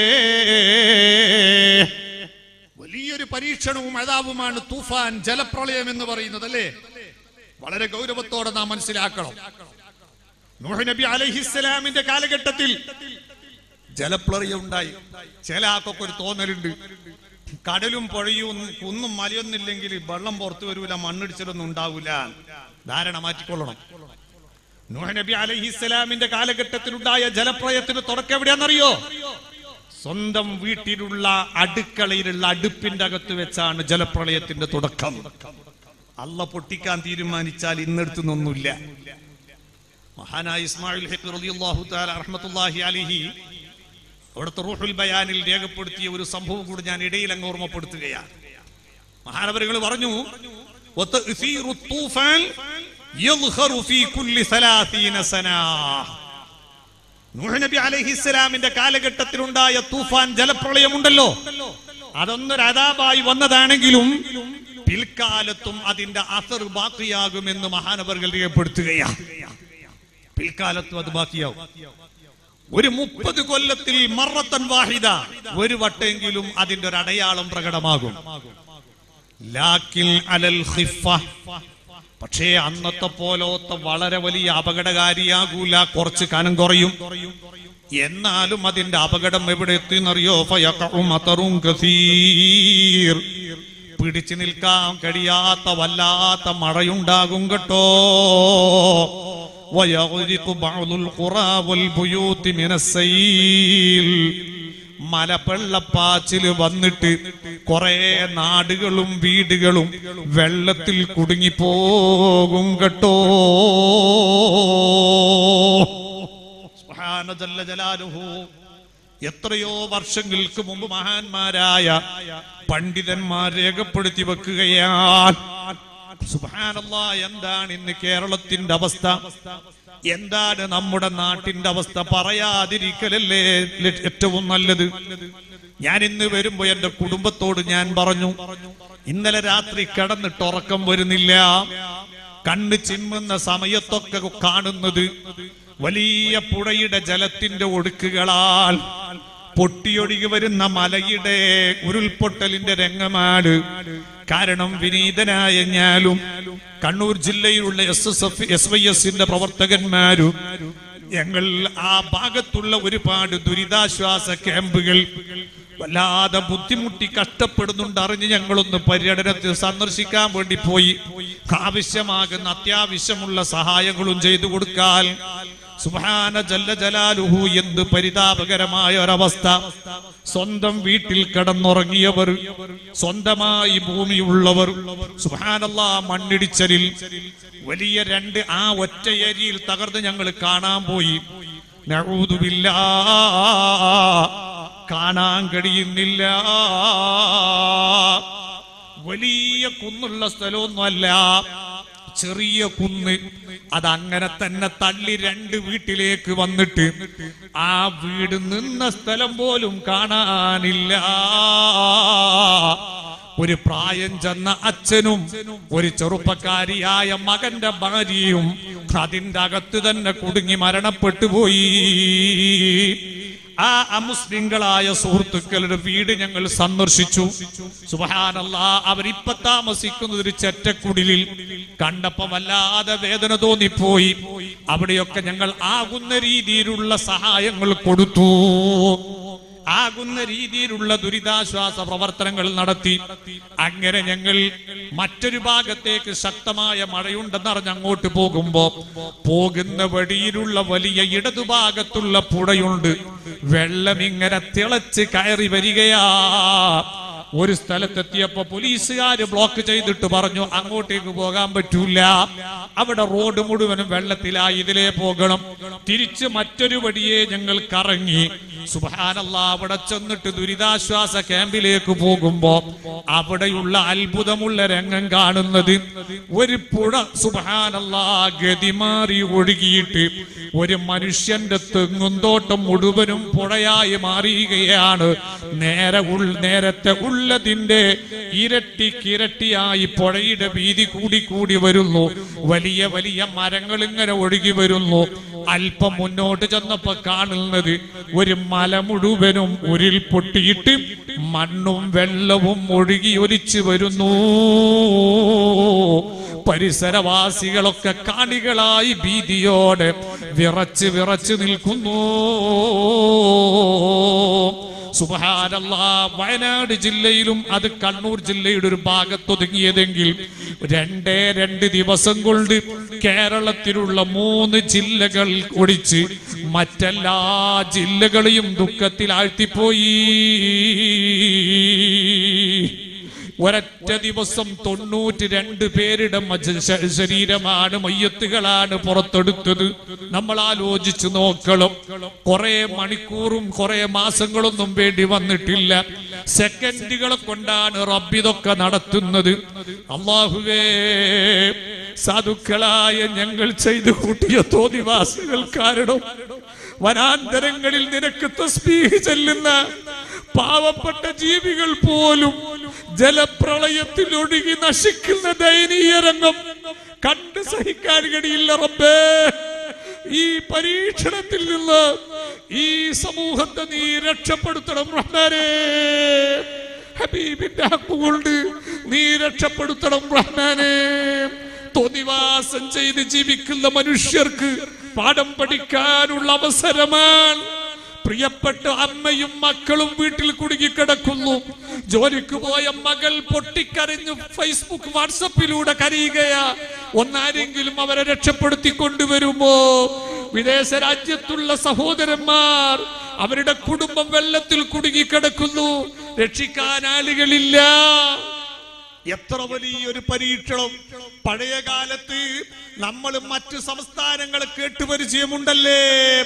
വലിയൊരു പരീക്ഷണവും അതാവുമാണ് തൂഫാൻ ജലപ്രളയം എന്ന് പറയുന്നത് അല്ലേ വളരെ ഗൗരവത്തോടെ നാം മനസ്സിലാക്കണം നൂഹ് നബി അലഹിസ്സലാമിന്റെ കാലഘട്ടത്തിൽ ജലപ്രളയം ഉണ്ടായി ചില ആൾക്കൊക്കെ ഒരു തോന്നലുണ്ട് കടലും പുഴയും കുന്നും മലയൊന്നില്ലെങ്കിൽ വെള്ളം പുറത്തു വരൂല മണ്ണിടിച്ചിലൊന്നും ഉണ്ടാവൂല ധാരണ മാറ്റിക്കൊള്ളണം നൂഹ് നബി അലഹിസ്സലാമിന്റെ കാലഘട്ടത്തിലുണ്ടായ ജലപ്രളയത്തിന് തുടക്കം എവിടെയാണെന്നറിയോ സ്വന്തം വീട്ടിലുള്ള അടുക്കളയിലുള്ള അടുപ്പിന്റെ അകത്ത് വെച്ചാണ് ജലപ്രളയത്തിന്റെ തുടക്കം അല്ല പൊട്ടിക്കാൻ തീരുമാനിച്ചാൽ ഇന്നെടുത്തുനിന്നൊന്നുമില്ല മഹാനായ ഇസ്മായിൽ ഹെക്ക് റളിയല്ലാഹു തആല റഹ്മത്തുള്ളാഹി അലൈഹി അവിടുത്തെ റൂഹുൽ ബയാനിൽ രേഖപ്പെടുത്തിയ ഒരു സംഭവം കൂടി ഞാൻ ഇടയിൽ അങ്ങ് ഓർമ്മപ്പെടുത്തുകയാണ് മഹാനവരുകൾ പറഞ്ഞു وتأثير الطوفان يظهر في كل ثلاثين سنة നൂഹ് നബി അലൈഹിസ്സലാമിന്റെ കാലഘട്ടത്തിലുണ്ടായ തൂഫാൻ ജലപ്രളയമുണ്ടല്ലോ അതൊന്നൊരു അതാപായി വന്നതാണെങ്കിലും പിൽക്കാലത്തും അതിന്റെ അസർ ബാക്കിയാകുമെന്ന് മഹാനവറുകൾ രേഖപ്പെടുത്തുകയാണ് പിൽക്കാലത്തും അത് ബാക്കിയാവും ഒരു മുപ്പത് കൊല്ലത്തിൽ മറത്തൻ വാഹിദ ഒരു വട്ടെങ്കിലും അതിന്റെ ഒരു അടയാളം പ്രകടമാകും ലാക്കിൽ അലൽ ഖിഫ പക്ഷേ അന്നത്തെ പോലത്തെ വളരെ വലിയ അപകടകാരിയാകൂല കുറച്ച് കനം കുറയും എന്നാലും അതിന്റെ അപകടം എവിടെ എത്തിയെന്നറിയോ ഫയഖഉ മതറുൻ കസീർ പിടിച്ചു നിൽക്കാൻ കഴിയാത്ത വല്ലാത്ത മഴയുണ്ടാകും കേട്ടോ ويغرق بعض القرى والبيوت من السيل മലപ്പള്ളപ്പാച്ചില് വന്നിട്ട് കുറെ നാടുകളും വീടുകളും വെള്ളത്തിൽ കുടുങ്ങിപ്പോകും കേട്ടോ സുബ്ഹാനല്ലാഹ്. സുബ്ഹാന ജല്ല ജലാലുഹു എത്രയോ വർഷങ്ങൾക്ക് മുമ്പ് മഹാന്മാരായ പണ്ഡിതന്മാർ രേഖപ്പെടുത്തി വെക്കുകയാണ് സുബ്ഹാനല്ലാ എന്താണ് ഇന്ന് കേരളത്തിന്റെ അവസ്ഥ എന്താണ് നമ്മുടെ നാട്ടിന്റെ അവസ്ഥ പറയാതിരിക്കലല്ലേ ല- ഏറ്റവും നല്ലത് ഞാൻ ഇന്ന് വരുമ്പോ എന്റെ കുടുംബത്തോട് ഞാൻ പറഞ്ഞു ഇന്നലെ രാത്രി കിടന്നിട്ട് ഉറക്കം വരുന്നില്ല കണ്ണ് ചിമ്മുന്ന സമയത്തൊക്കെ കാണുന്നത് വലിയ പുഴയുടെ ജലത്തിന്റെ ഒഴുക്കുകളാൽ പൊട്ടിയൊഴുകി വരുന്ന മലയുടെ ഉരുൾപൊട്ടലിന്റെ രംഗമാണ് കാരണം വിനീതനായ ഞാനും കണ്ണൂർ ജില്ലയിലുള്ള S S F S Y എസിന്റെ പ്രവർത്തകന്മാരും ഞങ്ങൾ ആ ഭാഗത്തുള്ള ഒരുപാട് ദുരിതാശ്വാസ ക്യാമ്പുകൾ വല്ലാതെ ബുദ്ധിമുട്ടി കഷ്ടപ്പെടുന്നുണ്ട് അറിഞ്ഞ് ഞങ്ങളൊന്ന് പര്യടനത്തിൽ സന്ദർശിക്കാൻ വേണ്ടി പോയി ആവശ്യമാകുന്ന അത്യാവശ്യമുള്ള സഹായങ്ങളും ചെയ്തു കൊടുക്കാൻ സുബാന ജല്ല ജലാലുഹു എന്ത് പരിതാപകരമായ ഒരവസ്ഥ സ്വന്തം വീട്ടിൽ കിടന്നുറങ്ങിയവർ സ്വന്തമായി ഭൂമിയുള്ളവർ സുബാനല്ലാ മണ്ണിടിച്ചലിൽ വലിയ രണ്ട് ആ ഒറ്റയരിയിൽ തകർന്ന് ഞങ്ങൾ കാണാൻ പോയി നഊദുബില്ലാ കാണാൻ കഴിയുന്നില്ല വലിയ കുന്നുള്ള സ്ഥലമൊന്നുമല്ല ചെറിയ കുന്ന് അതങ്ങനെ തന്നെ തള്ളി രണ്ട് വീട്ടിലേക്ക് വന്നിട്ട് ആ വീട് നിന്ന സ്ഥലം പോലും കാണാനില്ല ഒരു പ്രായം ചെന്ന അച്ഛനും ഒരു ചെറുപ്പക്കാരിയായ മകന്റെ ഭാര്യയും അതിന്റെ അകത്ത് തന്നെ കുടുങ്ങി മരണപ്പെട്ടു പോയി ആ അമുസ്ലിങ്ങളായ സുഹൃത്തുക്കളുടെ വീട് ഞങ്ങൾ സന്ദർശിച്ചു സുബഹാനല്ല അവരിപ്പൊ താമസിക്കുന്നത് ഒരു ചെറ്റക്കുടിലിൽ കണ്ടപ്പോ വല്ലാതെ വേദന തോന്നിപ്പോയി അവിടെയൊക്കെ ഞങ്ങൾ ആകുന്ന രീതിയിലുള്ള സഹായങ്ങൾ കൊടുത്തു ആകുന്ന രീതിയിലുള്ള ദുരിതാശ്വാസ പ്രവർത്തനങ്ങൾ നടത്തി അങ്ങനെ ഞങ്ങൾ മറ്റൊരു ഭാഗത്തേക്ക് ശക്തമായ മഴയുണ്ടെന്നറിഞ്ഞ് അങ്ങോട്ട് പോകുമ്പോ പോകുന്ന വഴിയിലുള്ള വലിയ ഇടതുഭാഗത്തുള്ള പുഴയുണ്ട് വെള്ളം ഇങ്ങനെ തിളച്ച് കയറി വരികയാ ഒരു സ്ഥലത്തെത്തിയപ്പോ പോലീസുകാര് ബ്ലോക്ക് ചെയ്തിട്ട് പറഞ്ഞു അങ്ങോട്ടേക്ക് പോകാൻ പറ്റൂല അവിടെ റോഡ് മുഴുവനും വെള്ളത്തിലായി ഇതിലേ പോകണം തിരിച്ച് മറ്റൊരു വഴിയെ ഞങ്ങൾ കറങ്ങി സുബാനല്ല അവിടെ ചെന്നിട്ട് ദുരിതാശ്വാസ ക്യാമ്പിലേക്ക് പോകുമ്പോ അവിടെയുള്ള അത്ഭുതമുള്ള രംഗം കാണുന്നത് ഒരു പുഴ സുബാനല്ല ഗതിമാറി ഒഴുകിയിട്ട് ഒരു മനുഷ്യന്റെ തെങ്ങുന്തോട്ടം മുഴുവനും പുഴയായി മാറിയുകയാണ് നേരെ ഉൾ നേരത്തെ ഉള്ളതിന്റെ ഇരട്ടിക്കിരട്ടിയായി പുഴയുടെ വീതി കൂടി കൂടി വരുന്നു വലിയ വലിയ മരങ്ങൾ ഇങ്ങനെ ഒഴുകി വരുന്നു അല്പം മുന്നോട്ട് ചെന്നപ്പോ കാണുന്നത് ഒരു മല മുഴുവനും ഉരുൾ പൊട്ടിയിട്ട് മണ്ണും വെള്ളവും ഒഴുകി ഒലിച്ചു വരുന്നു പരിസരവാസികളൊക്കെ കാണികളായി ഭീതിയോടെ വിറച്ച് വിറച്ച് നിൽക്കുന്നു സുബഹാനല്ലാ വയനാട് ജില്ലയിലും അത് കണ്ണൂർ ജില്ലയുടെ ഒരു ഭാഗത്തൊതുങ്ങിയതെങ്കിൽ രണ്ടേ രണ്ട് ദിവസം കൊണ്ട് കേരളത്തിലുള്ള മൂന്ന് ജില്ലകൾ ഒടിച്ച് മറ്റെല്ലാ ജില്ലകളെയും ദുഃഖത്തിലാഴ്ത്തിപ്പോയി ഒരൊറ്റ ദിവസം തൊണ്ണൂറ്റി രണ്ട് പേരുടെ മജ- ശ- ശരീരമാണ് മയ്യത്തുകളാണ് പുറത്തെടുത്തത് നമ്മൾ ആലോചിച്ചു നോക്കണം കുറെ മണിക്കൂറും കുറെ മാസങ്ങളൊന്നും വേണ്ടി വന്നിട്ടില്ല സെക്കൻഡുകളെ കൊണ്ടാണ് റബ്ബിതൊക്കെ നടത്തുന്നത് അള്ളാഹുവേ സാധുക്കളായ ഞങ്ങൾ ചെയ്തു കൂട്ടിയ തോന്നിവാസികൾ കാരണം വനാന്തരങ്ങളിൽ നിനക്ക് തസ്ബീഹ് ചെല്ലുന്ന പാവപ്പെട്ട ജീവികൾ പോലും ജലപ്രളയത്തിൽ ഒഴുകി നശിക്കുന്ന ദയനീയ രംഗം കണ്ട് സഹിക്കാൻ കഴിയില്ല റബ്ബേ ഈ പരീക്ഷണത്തിൽ നിന്ന് ഈ സമൂഹത്തെ നീ രക്ഷപ്പെടുത്തണം റഹ്മാനേ ഹബീബിന്റെ ഹക്കുകൊണ്ട് നീ രക്ഷപ്പെടുത്തണം റഹ്മാനേ തോന്നിവാസം ചെയ്ത് ജീവിക്കുന്ന മനുഷ്യർക്ക് പാഠം പഠിക്കാനുള്ള അവസരമാണ് പ്രിയപ്പെട്ട അമ്മയും മക്കളും വീട്ടിൽ കുടുങ്ങിക്കിടക്കുന്നു ജോലിക്ക് പോയ മകൾ പൊട്ടിക്കരഞ്ഞു ഫേസ്ബുക്ക് വാട്സപ്പിലൂടെ കരയുകയാ ഒന്നാരെങ്കിലും അവരെ രക്ഷപ്പെടുത്തി കൊണ്ടുവരുമോ വിദേശ രാജ്യത്തുള്ള സഹോദരന്മാർ അവരുടെ കുടുംബം വെള്ളത്തിൽ കുടുങ്ങിക്കിടക്കുന്നു രക്ഷിക്കാൻ ആളുകളില്ല എത്ര വലിയൊരു പരീക്ഷണം പഴയ കാലത്ത് നമ്മൾ മറ്റു സംസ്ഥാനങ്ങളെ കേട്ടുപരിചയമുണ്ടല്ലേ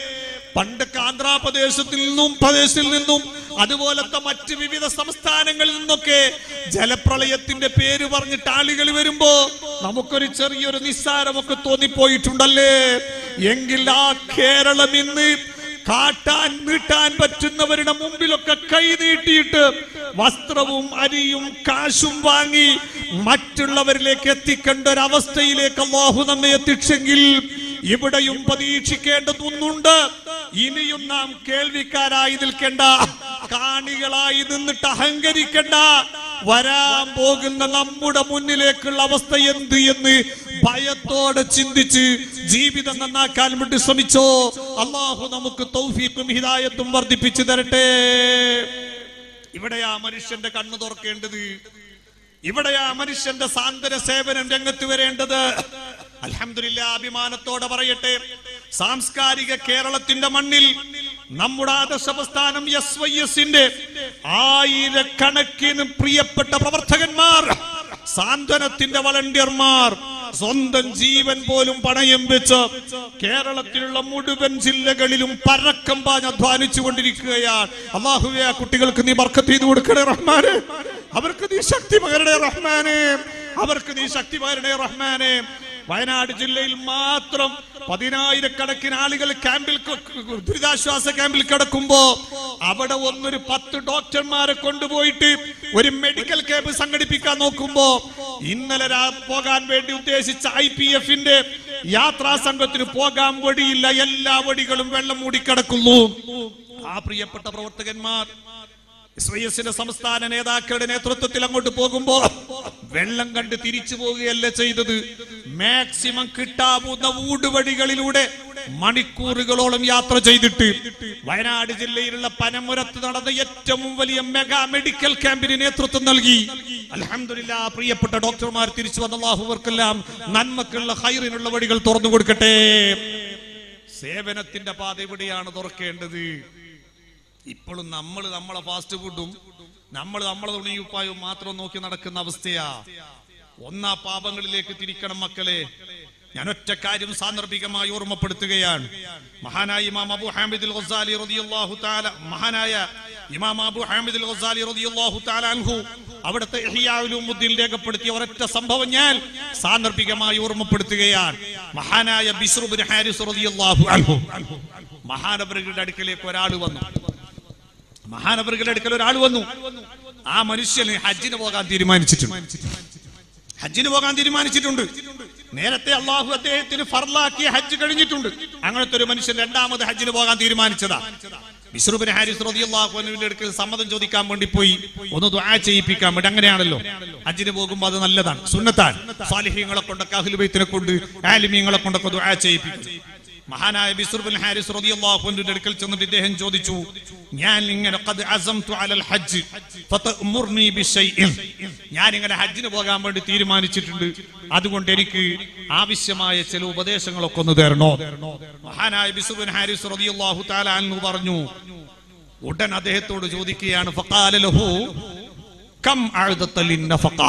പണ്ടൊക്കെ ആന്ധ്രാപ്രദേശത്തിൽ നിന്നും പ്രദേശത്തിൽ നിന്നും അതുപോലത്തെ മറ്റ് വിവിധ സംസ്ഥാനങ്ങളിൽ നിന്നൊക്കെ ജലപ്രളയത്തിന്റെ പേര് പറഞ്ഞിട്ട് ആളുകൾ വരുമ്പോ നമുക്കൊരു ചെറിയൊരു നിസ്സാരമൊക്കെ തോന്നിപ്പോയിട്ടുണ്ടല്ലേ എങ്കിൽ ആ കേരളം ഇന്ന് കാട്ടാൻ നീട്ടാൻ പറ്റുന്നവരുടെ മുമ്പിലൊക്കെ കൈ നീട്ടിയിട്ട് വസ്ത്രവും അരിയും കാശും വാങ്ങി മറ്റുള്ളവരിലേക്ക് എത്തിക്കേണ്ട ഒരു അവസ്ഥയിലേക്ക് അള്ളാഹു നമ്മെ എത്തിച്ചെങ്കിൽ ഇവിടെയും പ്രതീക്ഷിക്കേണ്ടതൊന്നുണ്ട് ഇനിയും നാം കേൾവിക്കാരായി നിൽക്കേണ്ട കാണികളായി നിന്നിട്ട് അഹങ്കരിക്കണ്ട വരാൻ പോകുന്ന നമ്മുടെ മുന്നിലേക്കുള്ള അവസ്ഥ എന്ത് എന്ന് ഭയത്തോടെ ചിന്തിച്ച് ജീവിതം നന്നാക്കാൻ വേണ്ടി ശ്രമിച്ചോ അള്ളാഹു നമുക്ക് തൗഫീഖും ഹിദായത്തും വർദ്ധിപ്പിച്ചു തരട്ടെ ഇവിടെയാ മനുഷ്യന്റെ കണ്ണു തുറക്കേണ്ടത് ഇവിടെയാ മനുഷ്യന്റെ സാന്ത്വന സേവനം രംഗത്ത് വരേണ്ടത് അൽഹംദുലില്ലാ അഭിമാനത്തോടെ പറയട്ടെ സാംസ്കാരിക കേരളത്തിന്റെ മണ്ണിൽ നമ്മുടെ ആദർശ പ്രസ്ഥാനം എസ് വൈ എസിന്റെ ആയിരക്കണക്കിന് പ്രിയപ്പെട്ട പ്രവർത്തകന്മാർ സാന്ത്വനത്തിന്റെ വളണ്ടിയർമാർ സ്വന്തം ജീവൻ പോലും പണയം വെച്ച് കേരളത്തിലുള്ള മുഴുവൻ ജില്ലകളിലും പരക്കം പാഞ്ഞ് അധ്വാനിച്ചു കൊണ്ടിരിക്കുകയാണ് അള്ളാഹുവെ ആ കുട്ടികൾക്ക് നീ ബർക്കത്ത് ചെയ്ത് കൊടുക്കണേ റഹ്മാനെ അവർക്ക് നീ ശക്തി പകരണേ റഹ്മാനെ അവർക്ക് നീ ശക്തി പകരണേ റഹ്മാനെ വയനാട് ജില്ലയിൽ മാത്രം പതിനായിരക്കണക്കിന് ആളുകൾ ക്യാമ്പിൽ ക- ദുരിതാശ്വാസ ക്യാമ്പിൽ കിടക്കുമ്പോ അവിടെ ഒന്നൊരു പത്ത് ഡോക്ടർമാരെ കൊണ്ടുപോയിട്ട് ഒരു മെഡിക്കൽ ക്യാമ്പ് സംഘടിപ്പിക്കാൻ നോക്കുമ്പോ ഇന്നലെ രാ- പോകാൻ വേണ്ടി ഉദ്ദേശിച്ച ഐ പി എഫിന്റെ യാത്രാ സംഘത്തിന് പോകാൻ വഴിയില്ല എല്ലാ വഴികളും വെള്ളം മൂടിക്കിടക്കുന്നു ആ പ്രിയപ്പെട്ട പ്രവർത്തകന്മാർ എസ് വൈ എസിന്റെ സംസ്ഥാന നേതാക്കളുടെ നേതൃത്വത്തിൽ അങ്ങോട്ട് പോകുമ്പോ വെള്ളം കണ്ട് തിരിച്ചു പോവുകയല്ല ചെയ്തത് മാക്സിമം കിട്ടാവുന്ന ഊടുവഴികളിലൂടെ മണിക്കൂറുകളോളം യാത്ര ചെയ്തിട്ട് വയനാട് ജില്ലയിലുള്ള പനമുരത്ത് നടന്ന ഏറ്റവും വലിയ മെഗാ മെഡിക്കൽ ക്യാമ്പിന് നേതൃത്വം നൽകി അലഹമില്ല പ്രിയപ്പെട്ട ഡോക്ടർമാർ തിരിച്ചു വന്ന അള്ളാഹുവർക്കെല്ലാം നന്മക്കുള്ള ഹൈറിനുള്ള വഴികൾ തുറന്നു കൊടുക്കട്ടെ സേവനത്തിന്റെ പാത എവിടെയാണ് തുറക്കേണ്ടത് ഇപ്പോഴും നമ്മൾ നമ്മളെ ഫാസ്റ്റ് ഫുഡും നമ്മൾ നമ്മളെ തുണിയുപ്പായും മാത്രം നോക്കി നടക്കുന്ന അവസ്ഥയാ ഒന്നാ പാപങ്ങളിലേക്ക് തിരിക്കണം മക്കളെ ഞാൻ ഒറ്റ കാര്യം സാന്ദർഭികമായി ഓർമ്മപ്പെടുത്തുകയാണ് മഹാനായ ഇമാം അബു ഹാമിദുൽ ഗസാലി റളിയല്ലാഹു തആല മഹാനായ ഇമാം അബു ഹാമിദുൽ ഗസാലി റളിയല്ലാഹു തആല അൻഹു അവിടുത്തെ ഇഹ്യാഉൽ ഉമ്മുദ്ദീൻ രേഖപ്പെടുത്തിയ ഒരൊറ്റ സംഭവം ഞാൻ സാന്ദർഭികമായി ഓർമ്മപ്പെടുത്തുകയാണ് മഹാനായ ബിസ്ർ ഇബ്നു ഹാരിസ് റളിയല്ലാഹു അൻഹു മഹാനവരുടെ അടുക്കലേക്ക് ഒരാൾ വന്നു മഹാനവരുടെ അടുക്കൽ ഒരാൾ വന്നു ആ മനുഷ്യന് ഹജ്ജിന് പോകാൻ തീരുമാനിച്ചിട്ടുണ്ട് ഹജ്ജിന് പോകാൻ തീരുമാനിച്ചിട്ടുണ്ട് നേരത്തെ അള്ളാഹു അദ്ദേഹത്തിന് ഫർലാക്കിയ ഹജ്ജ് കഴിഞ്ഞിട്ടുണ്ട് അങ്ങനത്തെ ഒരു മനുഷ്യൻ രണ്ടാമത് ഹജ്ജിന് പോകാൻ തീരുമാനിച്ചതാ ബിസ്റുബിൻ ഹാരിസ് റളിയല്ലാഹു അൻഹുവിന്റെ അടുക്കൽ സമ്മതം ചോദിക്കാൻ വേണ്ടി പോയി ഒന്ന് ദുആ ചെയ്യിപ്പിക്കാൻ വേണ്ടി അങ്ങനെയാണല്ലോ ഹജ്ജിന് പോകുമ്പോൾ അത് നല്ലതാണ് സുന്നത്താണ് സാലിഹ്യങ്ങളെ കൊണ്ടൊക്കെ അഹ്ലുബൈത്തിനെ കൊണ്ട് ആലിമീങ്ങളെ കൊണ്ടൊക്കെ ദുആ ചെയ്യിപ്പിക്കും മഹാനായ ബിസ്റുബിൻ ഹാരിസ് റളിയല്ലാഹു അൻഹുവിന്റെ അടുക്കൽ ചെന്നിട്ട് ഇദ്ദേഹം ചോദിച്ചു ഞാൻ ഇങ്ങനെ ഖദ് അസംതു അലൽ ഹജ്ജ് ഫതഅമുർനി ബിശൈഇൻ ഞാൻ ഇങ്ങനെ ഹജ്ജിന് പോകാൻ വേണ്ടി തീരുമാനിച്ചിട്ടുണ്ട് അതുകൊണ്ട് എനിക്ക് ആവശ്യമായ ചില ഉപദേശങ്ങളൊക്കെ ഒന്ന് തരണോ മഹാനായ ബിസ്റുബിൻ ഹാരിസ് റളിയല്ലാഹു തആല അൻഹു പറഞ്ഞു ഉടൻ അദ്ദേഹത്തോട് ചോദിക്കുകയാണ് ഫഖാല ലഹു കം അഅദത ലിന്നഫഖ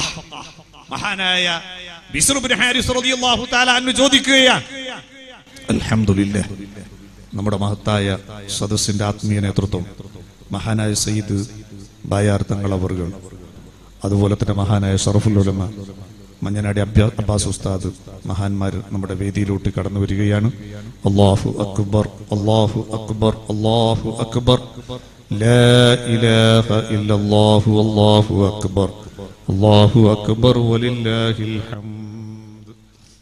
മഹാനായ ബിസ്റുബിൻ ഹാരിസ് റളിയല്ലാഹു തആല അൻഹു ചോദിക്കുകയാണ് അൽഹംദുലില്ല നമ്മുടെ മഹത്തായ സദസ്സിന്റെ ആത്മീയ നേതൃത്വം മഹാനായ സയ്യിദ് ബായാർ തങ്ങൾ അവറുകൾ അതുപോലെ തന്നെ മഹാനായ ഷറഫുൽ ഉലമ മഞ്ഞനാടി അബ്യ- അബ്ബാസ് ഉസ്താദ് മഹാന്മാർ നമ്മുടെ വേദിയിലോട്ട് കടന്നു വരികയാണ് അള്ളാഹു അക്ബർ അള്ളാഹു അക്ബർ അള്ളാഹു അക്ബർ ലാ ഇലാഹ ഇല്ലല്ലാഹു അല്ലാഹു അക്ബർ അല്ലാഹു അക്ബർ വലില്ലാഹിൽ ഹംദ്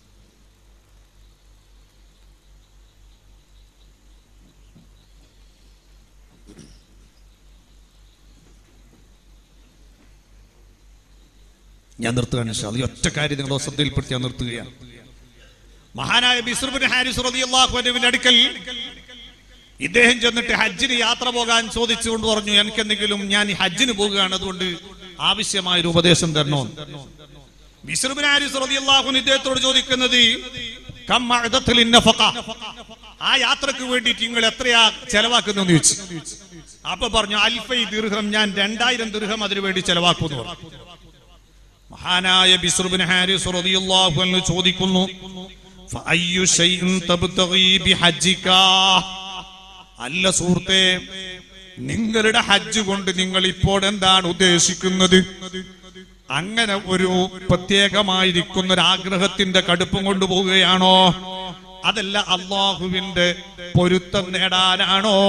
ഞാൻ നിർത്തുകയാണ് ഇൻഷാ അല്ലാ. ഈ ഒറ്റ കാര്യം നിങ്ങളെ ശ്രദ്ധയിൽപ്പെടുത്തി ഞാൻ നിർത്തുകയാണ് മഹാനായ ബിസ്റുബിൻ ഹാരിസ് റളിയല്ലാഹു അൻഹുവിന്റെ അടുക്കൽ ഇദ്ദേഹം ചെന്നിട്ട് ഹജ്ജിന് യാത്ര പോകാൻ ചോദിച്ചുകൊണ്ട് പറഞ്ഞു എനിക്ക് എന്തെങ്കിലും ഞാൻ ഈ ഹജ്ജിന് പോകുകയാണ് അതുകൊണ്ട് ആവശ്യമായ ഒരു ഉപദേശം തരണോ ബിസ്റുബിൻ ഹാരിസ് റളിയല്ലാഹു അൻഹു ഇദ്ദേഹത്തോട് ചോദിക്കുന്നത് കം അഅദത്തിൽ നഫഖ ആ യാത്രക്ക് വേണ്ടിയിട്ട് നിങ്ങൾ എത്രയാ ചെലവാക്കുന്നതെന്ന് ചോദിച്ചു അപ്പൊ പറഞ്ഞു അൽഫൈ ദീർഘം ഞാൻ രണ്ടായിരം ദീർഘം അതിനു വേണ്ടി ചെലവാക്കുന്നു പറഞ്ഞു മഹാനായ ബിസ്റുബിൻ ഹാരിസ് റളിയല്ലാഹു അൻഹു ചോദിക്കുന്നു ഫഅയ്യു ശൈഇൻ തബ്തഗി ബിഹജ്ജിക അല്ല സുഹൃത്തെ നിങ്ങളുടെ ഹജ്ജ് കൊണ്ട് നിങ്ങൾ ഇപ്പോൾ എന്താണ് ഉദ്ദേശിക്കുന്നത് അങ്ങനെ ഒരു പ്രത്യേകമായിരിക്കുന്ന ഒരു ആഗ്രഹത്തിന്റെ കടുപ്പം കൊണ്ടുപോവുകയാണോ അതല്ല അള്ളാഹുവിന്റെ പൊരുത്തം നേടാനാണോ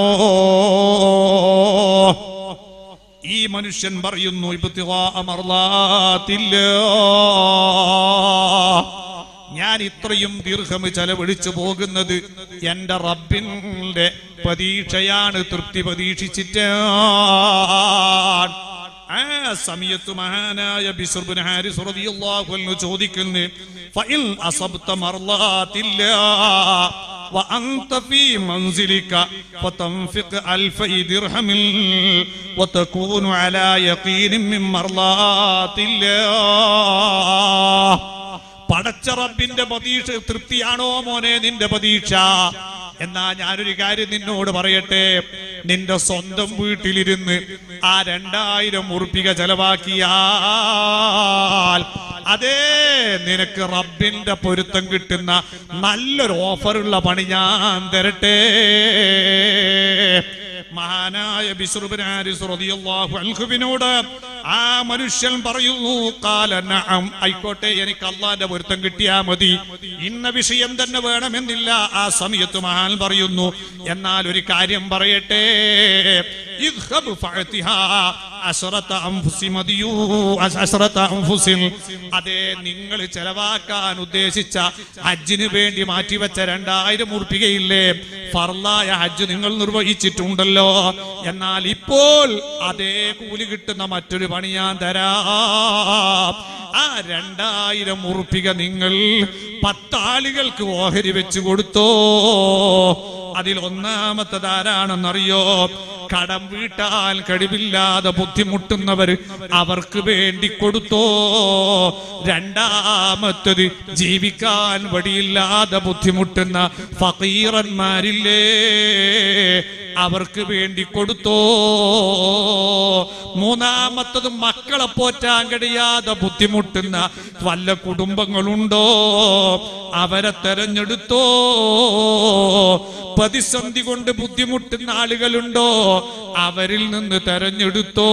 ഈ മനുഷ്യൻ പറയുന്നു ഇബ്തിഗാ അമർലാത്തില്ല ഞാൻ ഇത്രയും ദീർഘം ചെലവഴിച്ചു പോകുന്നത് എന്റെ റബ്ബിന്റെ പ്രതീക്ഷയാണ് തൃപ്തി പ്രതീക്ഷിച്ചിട്ടാണ് ആ സമയത്ത് മഹാനായ ബിസ്റുബ്നു ഹാരിസ് റളിയല്ലാഹു അൻഹു ചോദിക്കുന്നു ഫഇൽ അസബ്ത മർളാത്തില്ല وأنت في منزلك فتنفق ألفي درهم وتكون على يقين من مرضات الله പടച്ച റബ്ബിന്റെ പ്രതീക്ഷ തൃപ്തിയാണോ മോനെ നിന്റെ പ്രതീക്ഷ എന്നാ ഞാനൊരു കാര്യം നിന്നോട് പറയട്ടെ നിന്റെ സ്വന്തം വീട്ടിലിരുന്ന് ആ രണ്ടായിരം ഉറുപ്പിക ചെലവാക്കിയാൽ അതേ നിനക്ക് റബ്ബിന്റെ പൊരുത്തം കിട്ടുന്ന നല്ലൊരു ഓഫറുള്ള പണി ഞാൻ തരട്ടെ മഹാനായ ബിസ്റുബ്നു ഹാരിസ് റളിയല്ലാഹു അൻഹുവിനോട് ആ മനുഷ്യൻ പറയുന്നു കാല നഅം ആയിക്കോട്ടെ എനിക്ക് അള്ളാന്റെ പൊരുത്തം കിട്ടിയാ മതി ഇന്ന വിഷയം തന്നെ വേണമെന്നില്ല ആ സമയത്ത് മഹാൻ പറയുന്നു എന്നാൽ ഒരു കാര്യം പറയട്ടെ ഇദ്ഹബ് ഫഅതിഹാ അശ്റത അൻഫുസി മദിയൂ അശ്റത അൻഫുസിൽ അതേ നിങ്ങൾ ചെലവാക്കാൻ ഉദ്ദേശിച്ച ഹജ്ജിന് വേണ്ടി മാറ്റിവെച്ച രണ്ടായിരം ഉറുപ്പികയില്ലേ ഫർലായ ഹജ്ജ് നിങ്ങൾ നിർവഹിച്ചിട്ടുണ്ടല്ലോ എന്നാൽ ഇപ്പോൾ അതേ കൂലി കിട്ടുന്ന മറ്റൊരു പണി ഞാൻ തരാം ആ രണ്ടായിരം ഉറുപ്പിക നിങ്ങൾ പത്താളുകൾക്ക് ഓഹരി വെച്ച് കൊടുത്തോ അതിൽ ഒന്നാമത്തത് ആരാണെന്നറിയോ കടം വീട്ടാൻ കഴിവില്ലാതെ ബുദ്ധിമുട്ടുന്നവർ അവർക്ക് വേണ്ടി കൊടുത്തോ രണ്ടാമത്തത് ജീവിക്കാൻ വഴിയില്ലാതെ ബുദ്ധിമുട്ടുന്ന ഫക്കീറന്മാരില്ലേ അവർക്ക് വേണ്ടി കൊടുത്തോ മൂന്നാമത്തത് മക്കളെ പോറ്റാൻ കഴിയാതെ ബുദ്ധിമുട്ടുന്ന വല്ല കുടുംബങ്ങളുണ്ടോ അവരെ തെരഞ്ഞെടുത്തോ പ്രതിസന്ധി കൊണ്ട് ബുദ്ധിമുട്ടുന്ന ആളുകളുണ്ടോ അവരിൽ നിന്ന് തെരഞ്ഞെടുത്തോ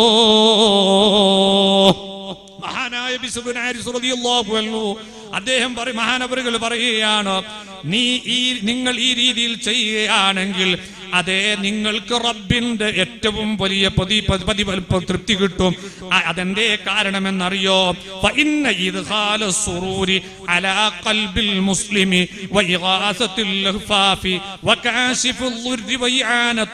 മഹാനായ ബിസുബിൻ ഹാരിസ് റളിയല്ലാഹു അൻഹു അദ്ദേഹം പറയും മഹാനവറുകൾ പറയുകയാണ് നീ ഈ നിങ്ങൾ ഈ രീതിയിൽ ചെയ്യുകയാണെങ്കിൽ അതെ നിങ്ങൾക്ക് റബ്ബിന്റെ ഏറ്റവും വലിയ പ്രതി പ്രതിഫല തൃപ്തി കിട്ടും അ- അതെന്തേ കാരണമെന്നറിയോ فإن إدخال السرور على قلب المسلم وإغاثة اللهفاف وكاشف الضر وإعانة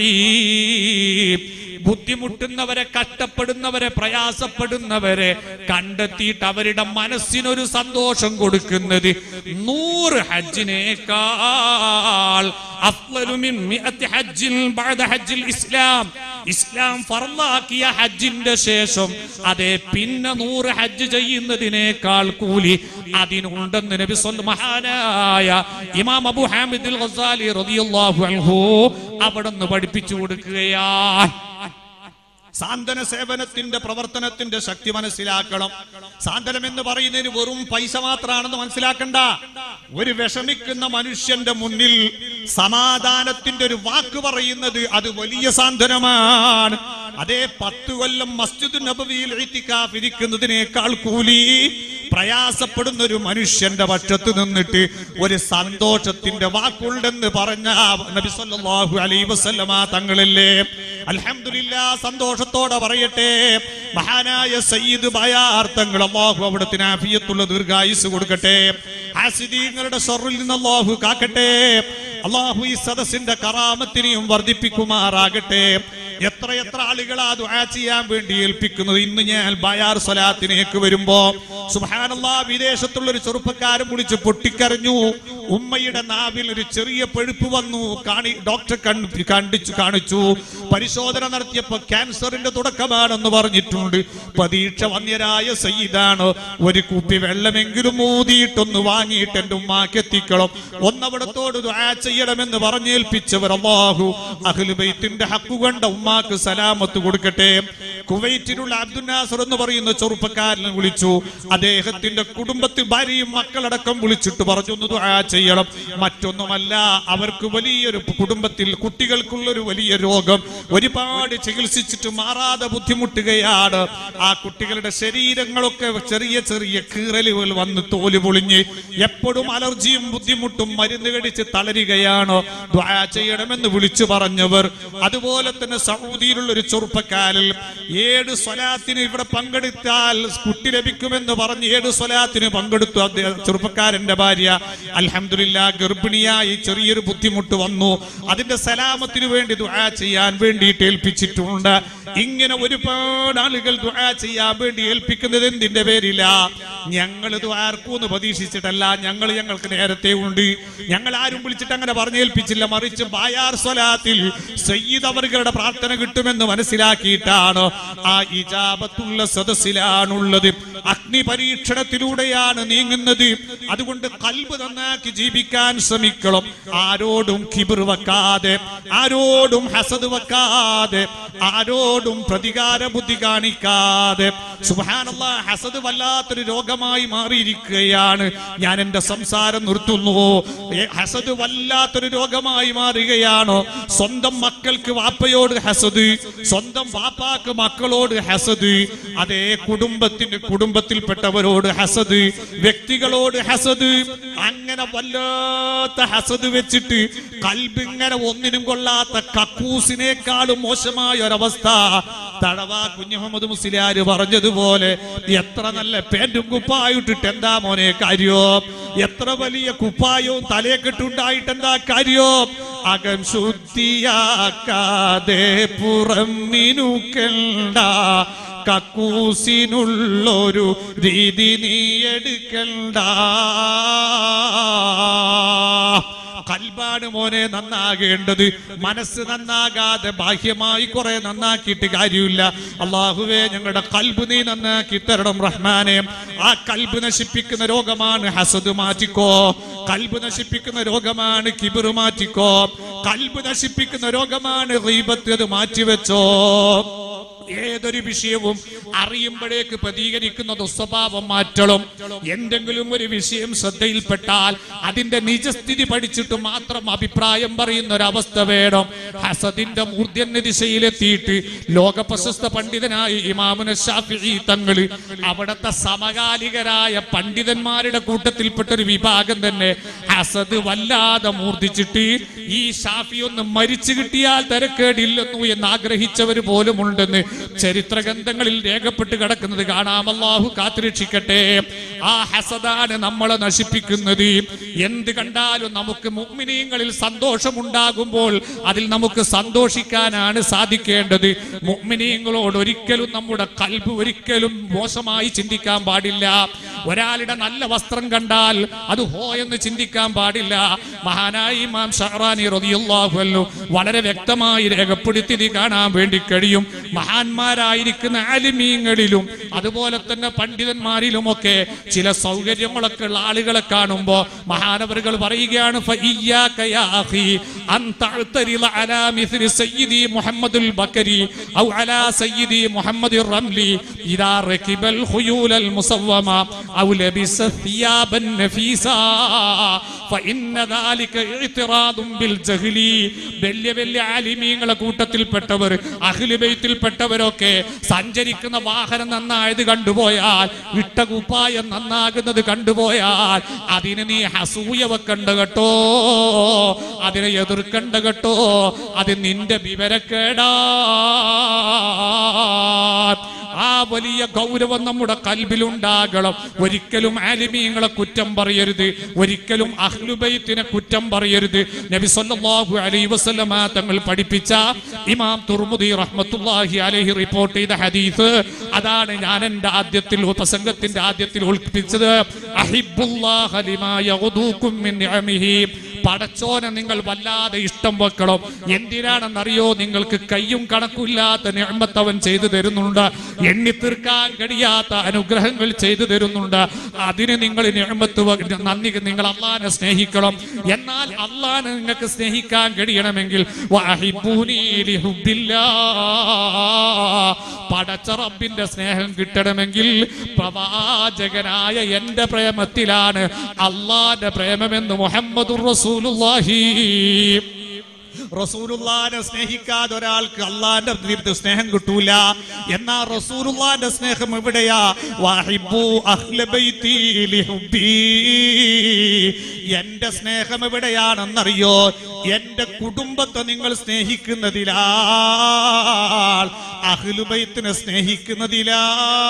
الضعيف ബുദ്ധിമുട്ടുന്നവരെ കഷ്ടപ്പെടുന്നവരെ പ്രയാസപ്പെടുന്നവരെ കണ്ടെത്തിയിട്ട് അവരുടെ മനസ്സിനൊരു സന്തോഷം കൊടുക്കുന്നത് നൂറ് ഹജ്ജിനേക്കാൾ അഫ്ളലു മിൻ മിഅത്തി ഹജ്ജിൻ ബഅദ ഹജ്ജിൽ ഇസ്ലാം ഇസ്ലാം ഫർലാക്കിയ ഹജ്ജിന്റെ ശേഷം അതെ പിന്നെ നൂറ് ഹജ്ജ് ചെയ്യുന്നതിനേക്കാൾ കൂലി അതിനുണ്ടെന്ന് നബി സ്വല്ല മഹാനായ ഇമാം അബു ഹാമിദുൽ ഗസാലി റളിയല്ലാഹു അൻഹു അവിടുന്ന് പഠിപ്പിച്ചു കൊടുക്കുകയാണ് സാന്ത്വന സേവനത്തിന്റെ പ്രവർത്തനത്തിന്റെ ശക്തി മനസ്സിലാക്കണം സാന്ത്വനം എന്ന് പറയുന്നതിന് വെറും പൈസ മാത്രമാണെന്ന് മനസ്സിലാക്കണ്ട ഒരു വിഷമിക്കുന്ന മനുഷ്യന്റെ മുന്നിൽ സമാധാനത്തിന്റെ ഒരു വാക്ക് പറയുന്നത് അത് വലിയ സാന്ത്വനമാണ് അതേ പത്ത് കൊല്ലം മസ്ജിദ് നബവിയിൽ ഇത്തിക്കാഫ് ഇരിക്കുന്നതിനേക്കാൾ കൂലി പ്രയാസപ്പെടുന്ന ഒരു മനുഷ്യന്റെ പക്ഷത്ത് നിന്നിട്ട് ഒരു സന്തോഷത്തിന്റെ വാക്കുണ്ടെന്ന് പറഞ്ഞ നബി സല്ലല്ലാഹു അലൈഹി വസല്ലമ തങ്ങളല്ലേ അൽഹംദുലില്ലാ സന്തോഷത്തോടെ പറയട്ടെ മഹാനായ സയ്യിദ് ബയാർത്ഥങ്ങൾ അള്ളാഹു അവിടത്തിന് ആഫിയത്തുള്ള ദീർഘായുസ് കൊടുക്കട്ടെ ആസിദീങ്ങളുടെ ഷറിൽ നിന്ന് അള്ളാഹു കാക്കട്ടെ അള്ളാഹു ഈ സദസ്സിന്റെ കറാമത്തിനെയും വർദ്ധിപ്പിക്കുമാറാകട്ടെ എത്ര എത്ര ആളുകളാ ദുആ ചെയ്യാൻ വേണ്ടി ഏൽപ്പിക്കുന്നത് ഇന്ന് ഞാൻ ബയാർ സ്വലാത്തിനേക്ക് വരുമ്പോ സുബ്ഹാനല്ലാ വിദേശത്തുള്ള ഒരു ചെറുപ്പക്കാരൻ വിളിച്ച് പൊട്ടിക്കരഞ്ഞു ഉമ്മയുടെ നാവിൽ ഒരു ചെറിയ പഴുപ്പ് വന്നു കാണി ഡോക്ടർ കണ്ടു കണ്ടിച്ചു കാണിച്ചു പരിശോധന നടത്തിയപ്പോ ക്യാൻസറിന്റെ തുടക്കമാണെന്ന് പറഞ്ഞിട്ടുണ്ട് പ്രതീക്ഷ വന്യരായ സയ്യിദാണ് ഒരു കുപ്പി വെള്ളമെങ്കിലും ഊതിയിട്ടൊന്ന് വാങ്ങിയിട്ട് എന്റെ ഉമ്മാക്ക് എത്തിക്കണം ഒന്നവിടത്തോട് ദുആ ചെയ്യണമെന്ന് പറഞ്ഞേൽപ്പിച്ചവർ അള്ളാഹു അഖിലുബൈത്തിന്റെ ഹക്കുകൊണ്ട ഉമ്മാക്ക് സലാമത്ത് കൊടുക്കട്ടെ കുവൈറ്റിലുള്ള അബ്ദുൽ നാസർ എന്ന് പറയുന്ന ചെറുപ്പക്കാരനെ വിളിച്ചു അദ്ദേഹത്തിന്റെ കുടുംബത്തിൽ ഭാര്യയും മക്കളടക്കം വിളിച്ചിട്ട് പറഞ്ഞു ഒന്ന് ദുആ ചെയ്യണം മറ്റൊന്നുമല്ല അവർക്ക് വലിയൊരു കുടുംബത്തിൽ കുട്ടികൾക്കുള്ള ഒരു വലിയ രോഗം ഒരുപാട് ചികിത്സിച്ചിട്ട് മാറാതെ ബുദ്ധിമുട്ടുകയാണ് ആ കുട്ടികളുടെ ശരീരങ്ങളൊക്കെ ചെറിയ ചെറിയ കീറലുകൾ വന്ന് തോല് പൊളിഞ്ഞ് എപ്പോഴും അലർജിയും ബുദ്ധിമുട്ടും മരുന്ന് കടിച്ച് തളരുകയാണ് ദ്വാ ചെയ്യണമെന്ന് വിളിച്ചു പറഞ്ഞവർ അതുപോലെ തന്നെ സൗദിയിലുള്ള ഒരു ചെറുപ്പക്കാരിൽ ഏഴ് സ്വലാത്തിന് ഇവിടെ പങ്കെടുത്താൽ കുട്ടി ലഭിക്കുമെന്ന് പറഞ്ഞ് ഏഴ് സ്വലാത്തിന് പങ്കെടുത്തു അദ്ദേഹം ചെറുപ്പക്കാരന്റെ ഭാര്യ അൽഹംദുലില്ലാ ഗർഭിണിയായി ചെറിയൊരു ബുദ്ധിമുട്ട് വന്നു അതിന്റെ സലാമത്തിന് വേണ്ടി ദുആ ചെയ്യാൻ വേണ്ടിയിട്ട് ഏൽപ്പിച്ചിട്ടുണ്ട് ഇങ്ങനെ ഒരുപാട് ആളുകൾ ദുആ ചെയ്യാൻ വേണ്ടി ഏൽപ്പിക്കുന്നത് എന്തിന്റെ പേരില ഞങ്ങൾ ആർക്കൂന്ന് പ്രതീക്ഷിച്ചിട്ടല്ല ഞങ്ങൾ ഞങ്ങൾക്ക് നേരത്തെ ഉണ്ട് ഞങ്ങൾ ആരും വിളിച്ചിട്ട് അങ്ങനെ പറഞ്ഞേൽപ്പിച്ചില്ല മറിച്ച് ബായാർ സ്വലാത്തിൽ സയ്യിദ് അവരുടെ പ്രാർത്ഥന കിട്ടുമെന്ന് മനസ്സിലാക്കിയിട്ടാണ് ആ ഇജാബത്തുള്ള സദസ്സിലാണുള്ളത് അഗ്നി പരീക്ഷണത്തിലൂടെയാണ് നീങ്ങുന്നത് അതുകൊണ്ട് കൽബ് നന്നാക്കി ജീവിക്കാൻ ശ്രമിക്കണം ആരോടും കിബിർ വെക്കാതെ ആരോടും ഹസദ് വെക്കാതെ ആരോടും പ്രതികാര ബുദ്ധി കാണിക്കാതെ സുബാനുള്ള ഹസദ് വല്ലാത്തൊരു രോഗമായി മാറിയിരിക്കുകയാണ് ഞാൻ എന്റെ സംസാരം നിർത്തുന്നു ഏ, ഹസദ് വല്ലാത്തൊരു രോഗമായി മാറുകയാണോ സ്വന്തം മക്കൾക്ക് വാപ്പയോട് ഹസദ് സ്വന്തം വാപ്പാക്ക് മക്കളോട് ഹസദ് അതേ കുടുംബത്തിന് കുടുംബത്തിൽപ്പെട്ടവരോട് ഹസദ് വ്യക്തികളോട് ഹസദ് അങ്ങനെ വല്ലാത്ത ഹസദ് വെച്ചിട്ട് കൽബിങ്ങനെ ഒന്നിനും കൊള്ളാത്ത കക്കൂസിനേക്കാളും മോശമായ ഒരവസ്ഥ തടവ കുഞ്ഞുമുഹമ്മദ് മുസ്ലിയാര് പറഞ്ഞതുപോലെ എത്ര നല്ല പേന്റും കുപ്പായിട്ടിട്ട് എന്താ മോനെ കാര്യോ എത്ര വലിയ കുപ്പായവും തലയെക്കെട്ടുണ്ടായിട്ട് എന്താ കാര്യോ അകം ശുദ്ധിയാക്കാതെ പുറം മിനുക്കണ്ട കക്കൂസിനുള്ളൊരു രീതി നീ എടുക്കണ്ട കൽബാണ് മോനെ നന്നാകേണ്ടത് മനസ്സ് നന്നാകാതെ ബാഹ്യമായി കുറെ നന്നാക്കിയിട്ട് കാര്യമില്ല അള്ളാഹുവേ ഞങ്ങളുടെ കൽബ് നീ നന്നാക്കി തരണം റഹ്മാനെ ആ കൽബ് നശിപ്പിക്കുന്ന രോഗമാണ് ഹസദ് മാറ്റിക്കോ കൽബ് നശിപ്പിക്കുന്ന രോഗമാണ് കിബിർ മാറ്റിക്കോ കൽബ് നശിപ്പിക്കുന്ന രോഗമാണ് ഗീബത്ത് അത് മാറ്റിവെച്ചോ ഏതൊരു വിഷയവും അറിയുമ്പോഴേക്ക് പ്രതികരിക്കുന്ന ദുസ്വഭാവം മാറ്റണം എന്തെങ്കിലും ഒരു വിഷയം ശ്രദ്ധയിൽപ്പെട്ടാൽ അതിന്റെ നിജസ്ഥിതി പഠിച്ചിട്ട് മാത്രം അഭിപ്രായം പറയുന്ന ഒരവസ്ഥ വേണം ഹസദിന്റെ മൂർധ്യന്യ ദിശയിലെത്തിയിട്ട് ലോക പ്രശസ്ത പണ്ഡിതനായ ഇമാമുന ഷാഫി തങ്ങള് അവിടത്തെ സമകാലികരായ പണ്ഡിതന്മാരുടെ കൂട്ടത്തിൽപ്പെട്ട ഒരു വിഭാഗം തന്നെ ഹസദ് വല്ലാതെ മൂർധിച്ചിട്ട് ഈ ഷാഫി ഒന്ന് മരിച്ചു കിട്ടിയാൽ തരക്കേടില്ലെന്നു എന്ന് ആഗ്രഹിച്ചവർ പോലും ഉണ്ടെന്ന് ചരിത്ര ഗ്രന്ഥങ്ങളിൽ രേഖപ്പെട്ട് കിടക്കുന്നത് കാണാം അല്ലാഹു കാത്തുരക്ഷിക്കട്ടെ ആ ഹസദാണ് നമ്മളെ നശിപ്പിക്കുന്നത് എന്ത് കണ്ടാലും നമുക്ക് മുഅ്മിനീങ്ങളിൽ സന്തോഷമുണ്ടാകുമ്പോൾ അതിൽ നമുക്ക് സന്തോഷിക്കാനാണ് സാധിക്കേണ്ടത് മുഅ്മിനീങ്ങളോട് ഒരിക്കലും നമ്മുടെ കൽബ് ഒരിക്കലും മോശമായി ചിന്തിക്കാൻ പാടില്ല ഒരാളുടെ നല്ല വസ്ത്രം കണ്ടാൽ അത് ഹോ എന്ന് ചിന്തിക്കാൻ പാടില്ല മഹാനായ ഇമാം ഷഹറാനി റളിയല്ലാഹു അൻഹു വളരെ വ്യക്തമായി രേഖപ്പെടുത്തിയത് കാണാൻ വേണ്ടി കഴിയും മഹാന്മാരായിരിക്കുന്ന ആലിമീങ്ങളിലും അതുപോലെ തന്നെ പണ്ഡിതന്മാരിലുമൊക്കെ ചില സൗകര്യങ്ങളൊക്കെ ഉള്ള ആളുകളെ കാണുമ്പോ മഹാനവറുകൾ പറയുകയാണ് "ഫഇയ്യാക യാ അഖി അൻ തഅ്തരിള അലാ മിസ്ലി സയ്യിദി മുഹമ്മദുൽ ബക്കരി ഔ അലാ സയ്യിദി മുഹമ്മദിർ റംലി ഇദാ റകിബൽ ഖുയൂലൽ മുസവ്വമ ഔ ലബിസ ثيابا نفيسا فإن ذلك اعتراض بالجهل വലിയ വലിയ ആലിമീങ്ങളെ കൂട്ടത്തിൽപ്പെട്ടവർ അഖിലുബൈത്തിൽപ്പെട്ടവരൊക്കെ സഞ്ചരിക്കുന്ന വാഹനം നന്നായത് കണ്ടുപോയാൽ ഇട്ട കുപ്പായം നന്നാകുന്നത് കണ്ടുപോയാൽ അതിന് നീ ഹസൂയ വെക്കണ്ട കേട്ടോ അതിനെ എതിർക്കണ്ട കേട്ടോ അത് നിന്റെ വിവരക്കേടാ ആ വലിയ ഗൗരവം നമ്മുടെ കൽബിലുണ്ടാകണം ഒരിക്കലും ആലിമീങ്ങളെ കുറ്റം പറയരുത് ഒരിക്കലും അഹ്ലുബൈത്തിനെ കുറ്റം പറയരുത് നബി സല്ലല്ലാഹു അലൈഹി വസല്ലമ തങ്ങൾ പഠിപ്പിച്ച ഇമാം തുർമുദി റഹ്മത്തുള്ളാഹി അലൈഹി റിപ്പോർട്ട് ചെയ്ത ഹദീസ് അതാണ് ഞാൻ എൻ്റെ ആദ്യത്തിൽ പ്രസംഗത്തിന്റെ ആദ്യത്തിൽ ഉൾപ്പിച്ചത് അഹിബ്ബുല്ലാഹ ലിമാ യഗ്ദൂകും മിൻ നിഅമിഹി പടച്ചോനെ നിങ്ങൾ വല്ലാതെ ഇഷ്ടം വെക്കണം എന്തിനാണെന്നറിയോ നിങ്ങൾക്ക് കയ്യും കണക്കില്ലാത്ത നിഅമത്ത് അവൻ ചെയ്തു തരുന്നുണ്ട് എണ്ണി തീർക്കാൻ കഴിയാത്ത അനുഗ്രഹങ്ങൾ ചെയ്തു തരുന്നുണ്ട് അതിന് നിങ്ങൾ നിഅമത്ത് വ- നന്ദി നിങ്ങൾ അള്ളാനെ സ്നേഹിക്കണം എന്നാൽ അള്ളാനെ നിങ്ങൾക്ക് സ്നേഹിക്കാൻ കഴിയണമെങ്കിൽ വഅഹിബ്ബൂനി ലിഹുബ്ബില്ലാ. പടച്ച റബ്ബിന്റെ സ്നേഹം കിട്ടണമെങ്കിൽ പ്രവാചകനായ എന്റെ പ്രേമത്തിലാണ് അള്ളാന്റെ പ്രേമമെന്ന് മുഹമ്മദുർ റസൂലുള്ളാഹി റസൂലുള്ളാനെ സ്നേഹിക്കാതെ ഒരാൾക്ക് അള്ളാന്റെ ദീപ്തി സ്നേഹം കിട്ടൂല എന്നാ റസൂലുള്ളാന്റെ സ്നേഹം എവിടെയാ വഹിബ്ബു അഹ്ല ബൈത്തി ലിഹുബ്ബി. എന്റെ സ്നേഹം എവിടെയാണെന്നറിയോ എന്റെ കുടുംബത്തെ നിങ്ങൾ സ്നേഹിക്കുന്നതിലാ അഹ്ലുബൈത്തിനെ സ്നേഹിക്കുന്നതിലാ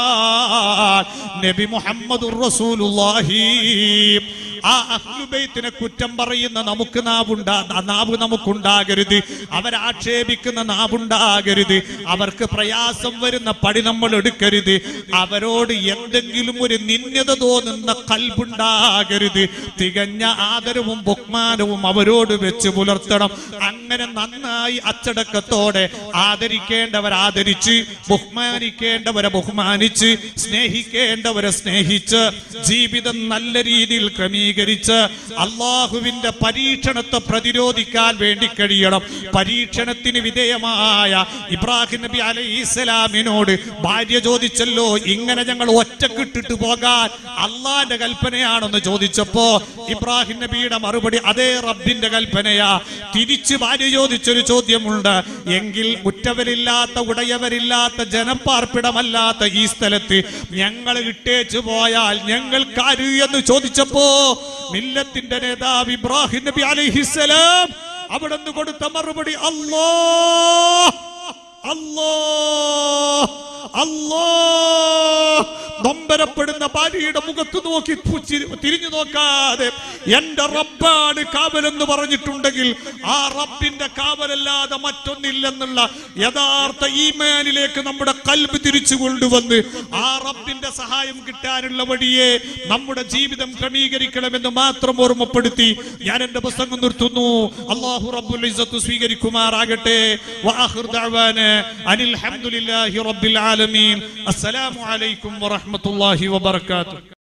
നബി മുഹമ്മദുർ റസൂലുള്ളാഹി ആ അഹ്ലുബൈത്തിനെ കുറ്റം പറയുന്ന നമുക്ക് നാവുണ്ടാ നാവ് നമുക്കുണ്ടാകരുത് അവരാക്ഷേപിക്കുന്ന നാവുണ്ടാകരുത് അവർക്ക് പ്രയാസം വരുന്ന പടി നമ്മൾ എടുക്കരുത് അവരോട് എന്തെങ്കിലും ഒരു നിന്യത തോന്നുന്ന കൽബുണ്ടാകരുത് തികഞ്ഞ ആദരവും ബഹുമാനവും അവരോട് വെച്ച് പുലർത്തണം അങ്ങനെ നന്നായി അച്ചടക്കത്തോടെ ആദരിക്കേണ്ടവർ ആദരിച്ച് ബഹുമാനിക്കേണ്ടവരെ ബഹുമാനിച്ച് സ്നേഹിക്കേണ്ടവരെ സ്നേഹിച്ച് ജീവിതം നല്ല രീതിയിൽ ക്രമീകരിച്ച് അള്ളാഹുവിന്റെ പരീക്ഷണത്തെ പ്രതിരോധിക്കാൻ വേണ്ടി കഴിയണം പരീക്ഷണത്തിന് വിധേയമായ ഇബ്രാഹിം നബി അലൈഹി ഇസ്ലാമിനോട് ഭാര്യ ചോദിച്ചല്ലോ ഇങ്ങനെ ഞങ്ങൾ ഒറ്റക്കിട്ടിട്ട് പോകാൻ അള്ളാന്റെ കൽപ്പനയാണെന്ന് ചോദിച്ചപ്പോ ഇബ്രാഹിം നബിയുടെ മറുപടി അതേ റബ്ബിന്റെ കൽപ്പനയാ തിരിച്ച് ഭാര്യ ചോദിച്ചൊരു ചോദ്യമുണ്ട് എങ്കിൽ ഉറ്റവരില്ലാത്ത ഉടയവരില്ലാത്ത ജനപ്പാർപ്പിടമല്ലാത്ത ഈ സ്ഥലത്ത് ഞങ്ങൾ ഇട്ടേച്ചു പോയാൽ ഞങ്ങൾക്കാര് എന്ന് ചോദിച്ചപ്പോ മില്ലത്തിന്റെ നേതാവ് ഇബ്രാഹിം നബി അലൈഹിസ്സലാം അവിടെ നിന്ന് കൊടുത്ത മറുപടി അല്ലോ അല്ലോ അല്ലോ നൊമ്പരപ്പെടുന്ന ഭാര്യയുടെ മുഖത്ത് നോക്കി പുച്ചി- തിരിഞ്ഞു നോക്കാതെ എന്റെ റബ്ബാണ് കാവലെന്ന് പറഞ്ഞിട്ടുണ്ടെങ്കിൽ ആ റബ്ബിന്റെ കാവലല്ലാതെ മറ്റൊന്നില്ലെന്നുള്ള യഥാർത്ഥ ഈമാനിലേക്ക് നമ്മുടെ കൽബ് തിരിച്ചു കൊണ്ടുവന്ന് ആ റബ്ബിന്റെ സഹായം കിട്ടാനുള്ള വഴിയെ നമ്മുടെ ജീവിതം ക്രമീകരിക്കണമെന്ന് മാത്രം ഓർമ്മപ്പെടുത്തി ഞാൻ എന്റെ പുസ്തകം നിർത്തുന്നു അള്ളാഹു റബ്ബുൽ ഇസ്സത്ത് സ്വീകരിക്കുമാറാകട്ടെ വആഖിർ ദഅവാന അനിൽ ഹംദുലില്ലാഹി റബ്ബിൽ ആലമീൻ അസ്സലാമു അലൈക്കും വറഹ്മത്തുള്ളാഹി വബറകാതുഹു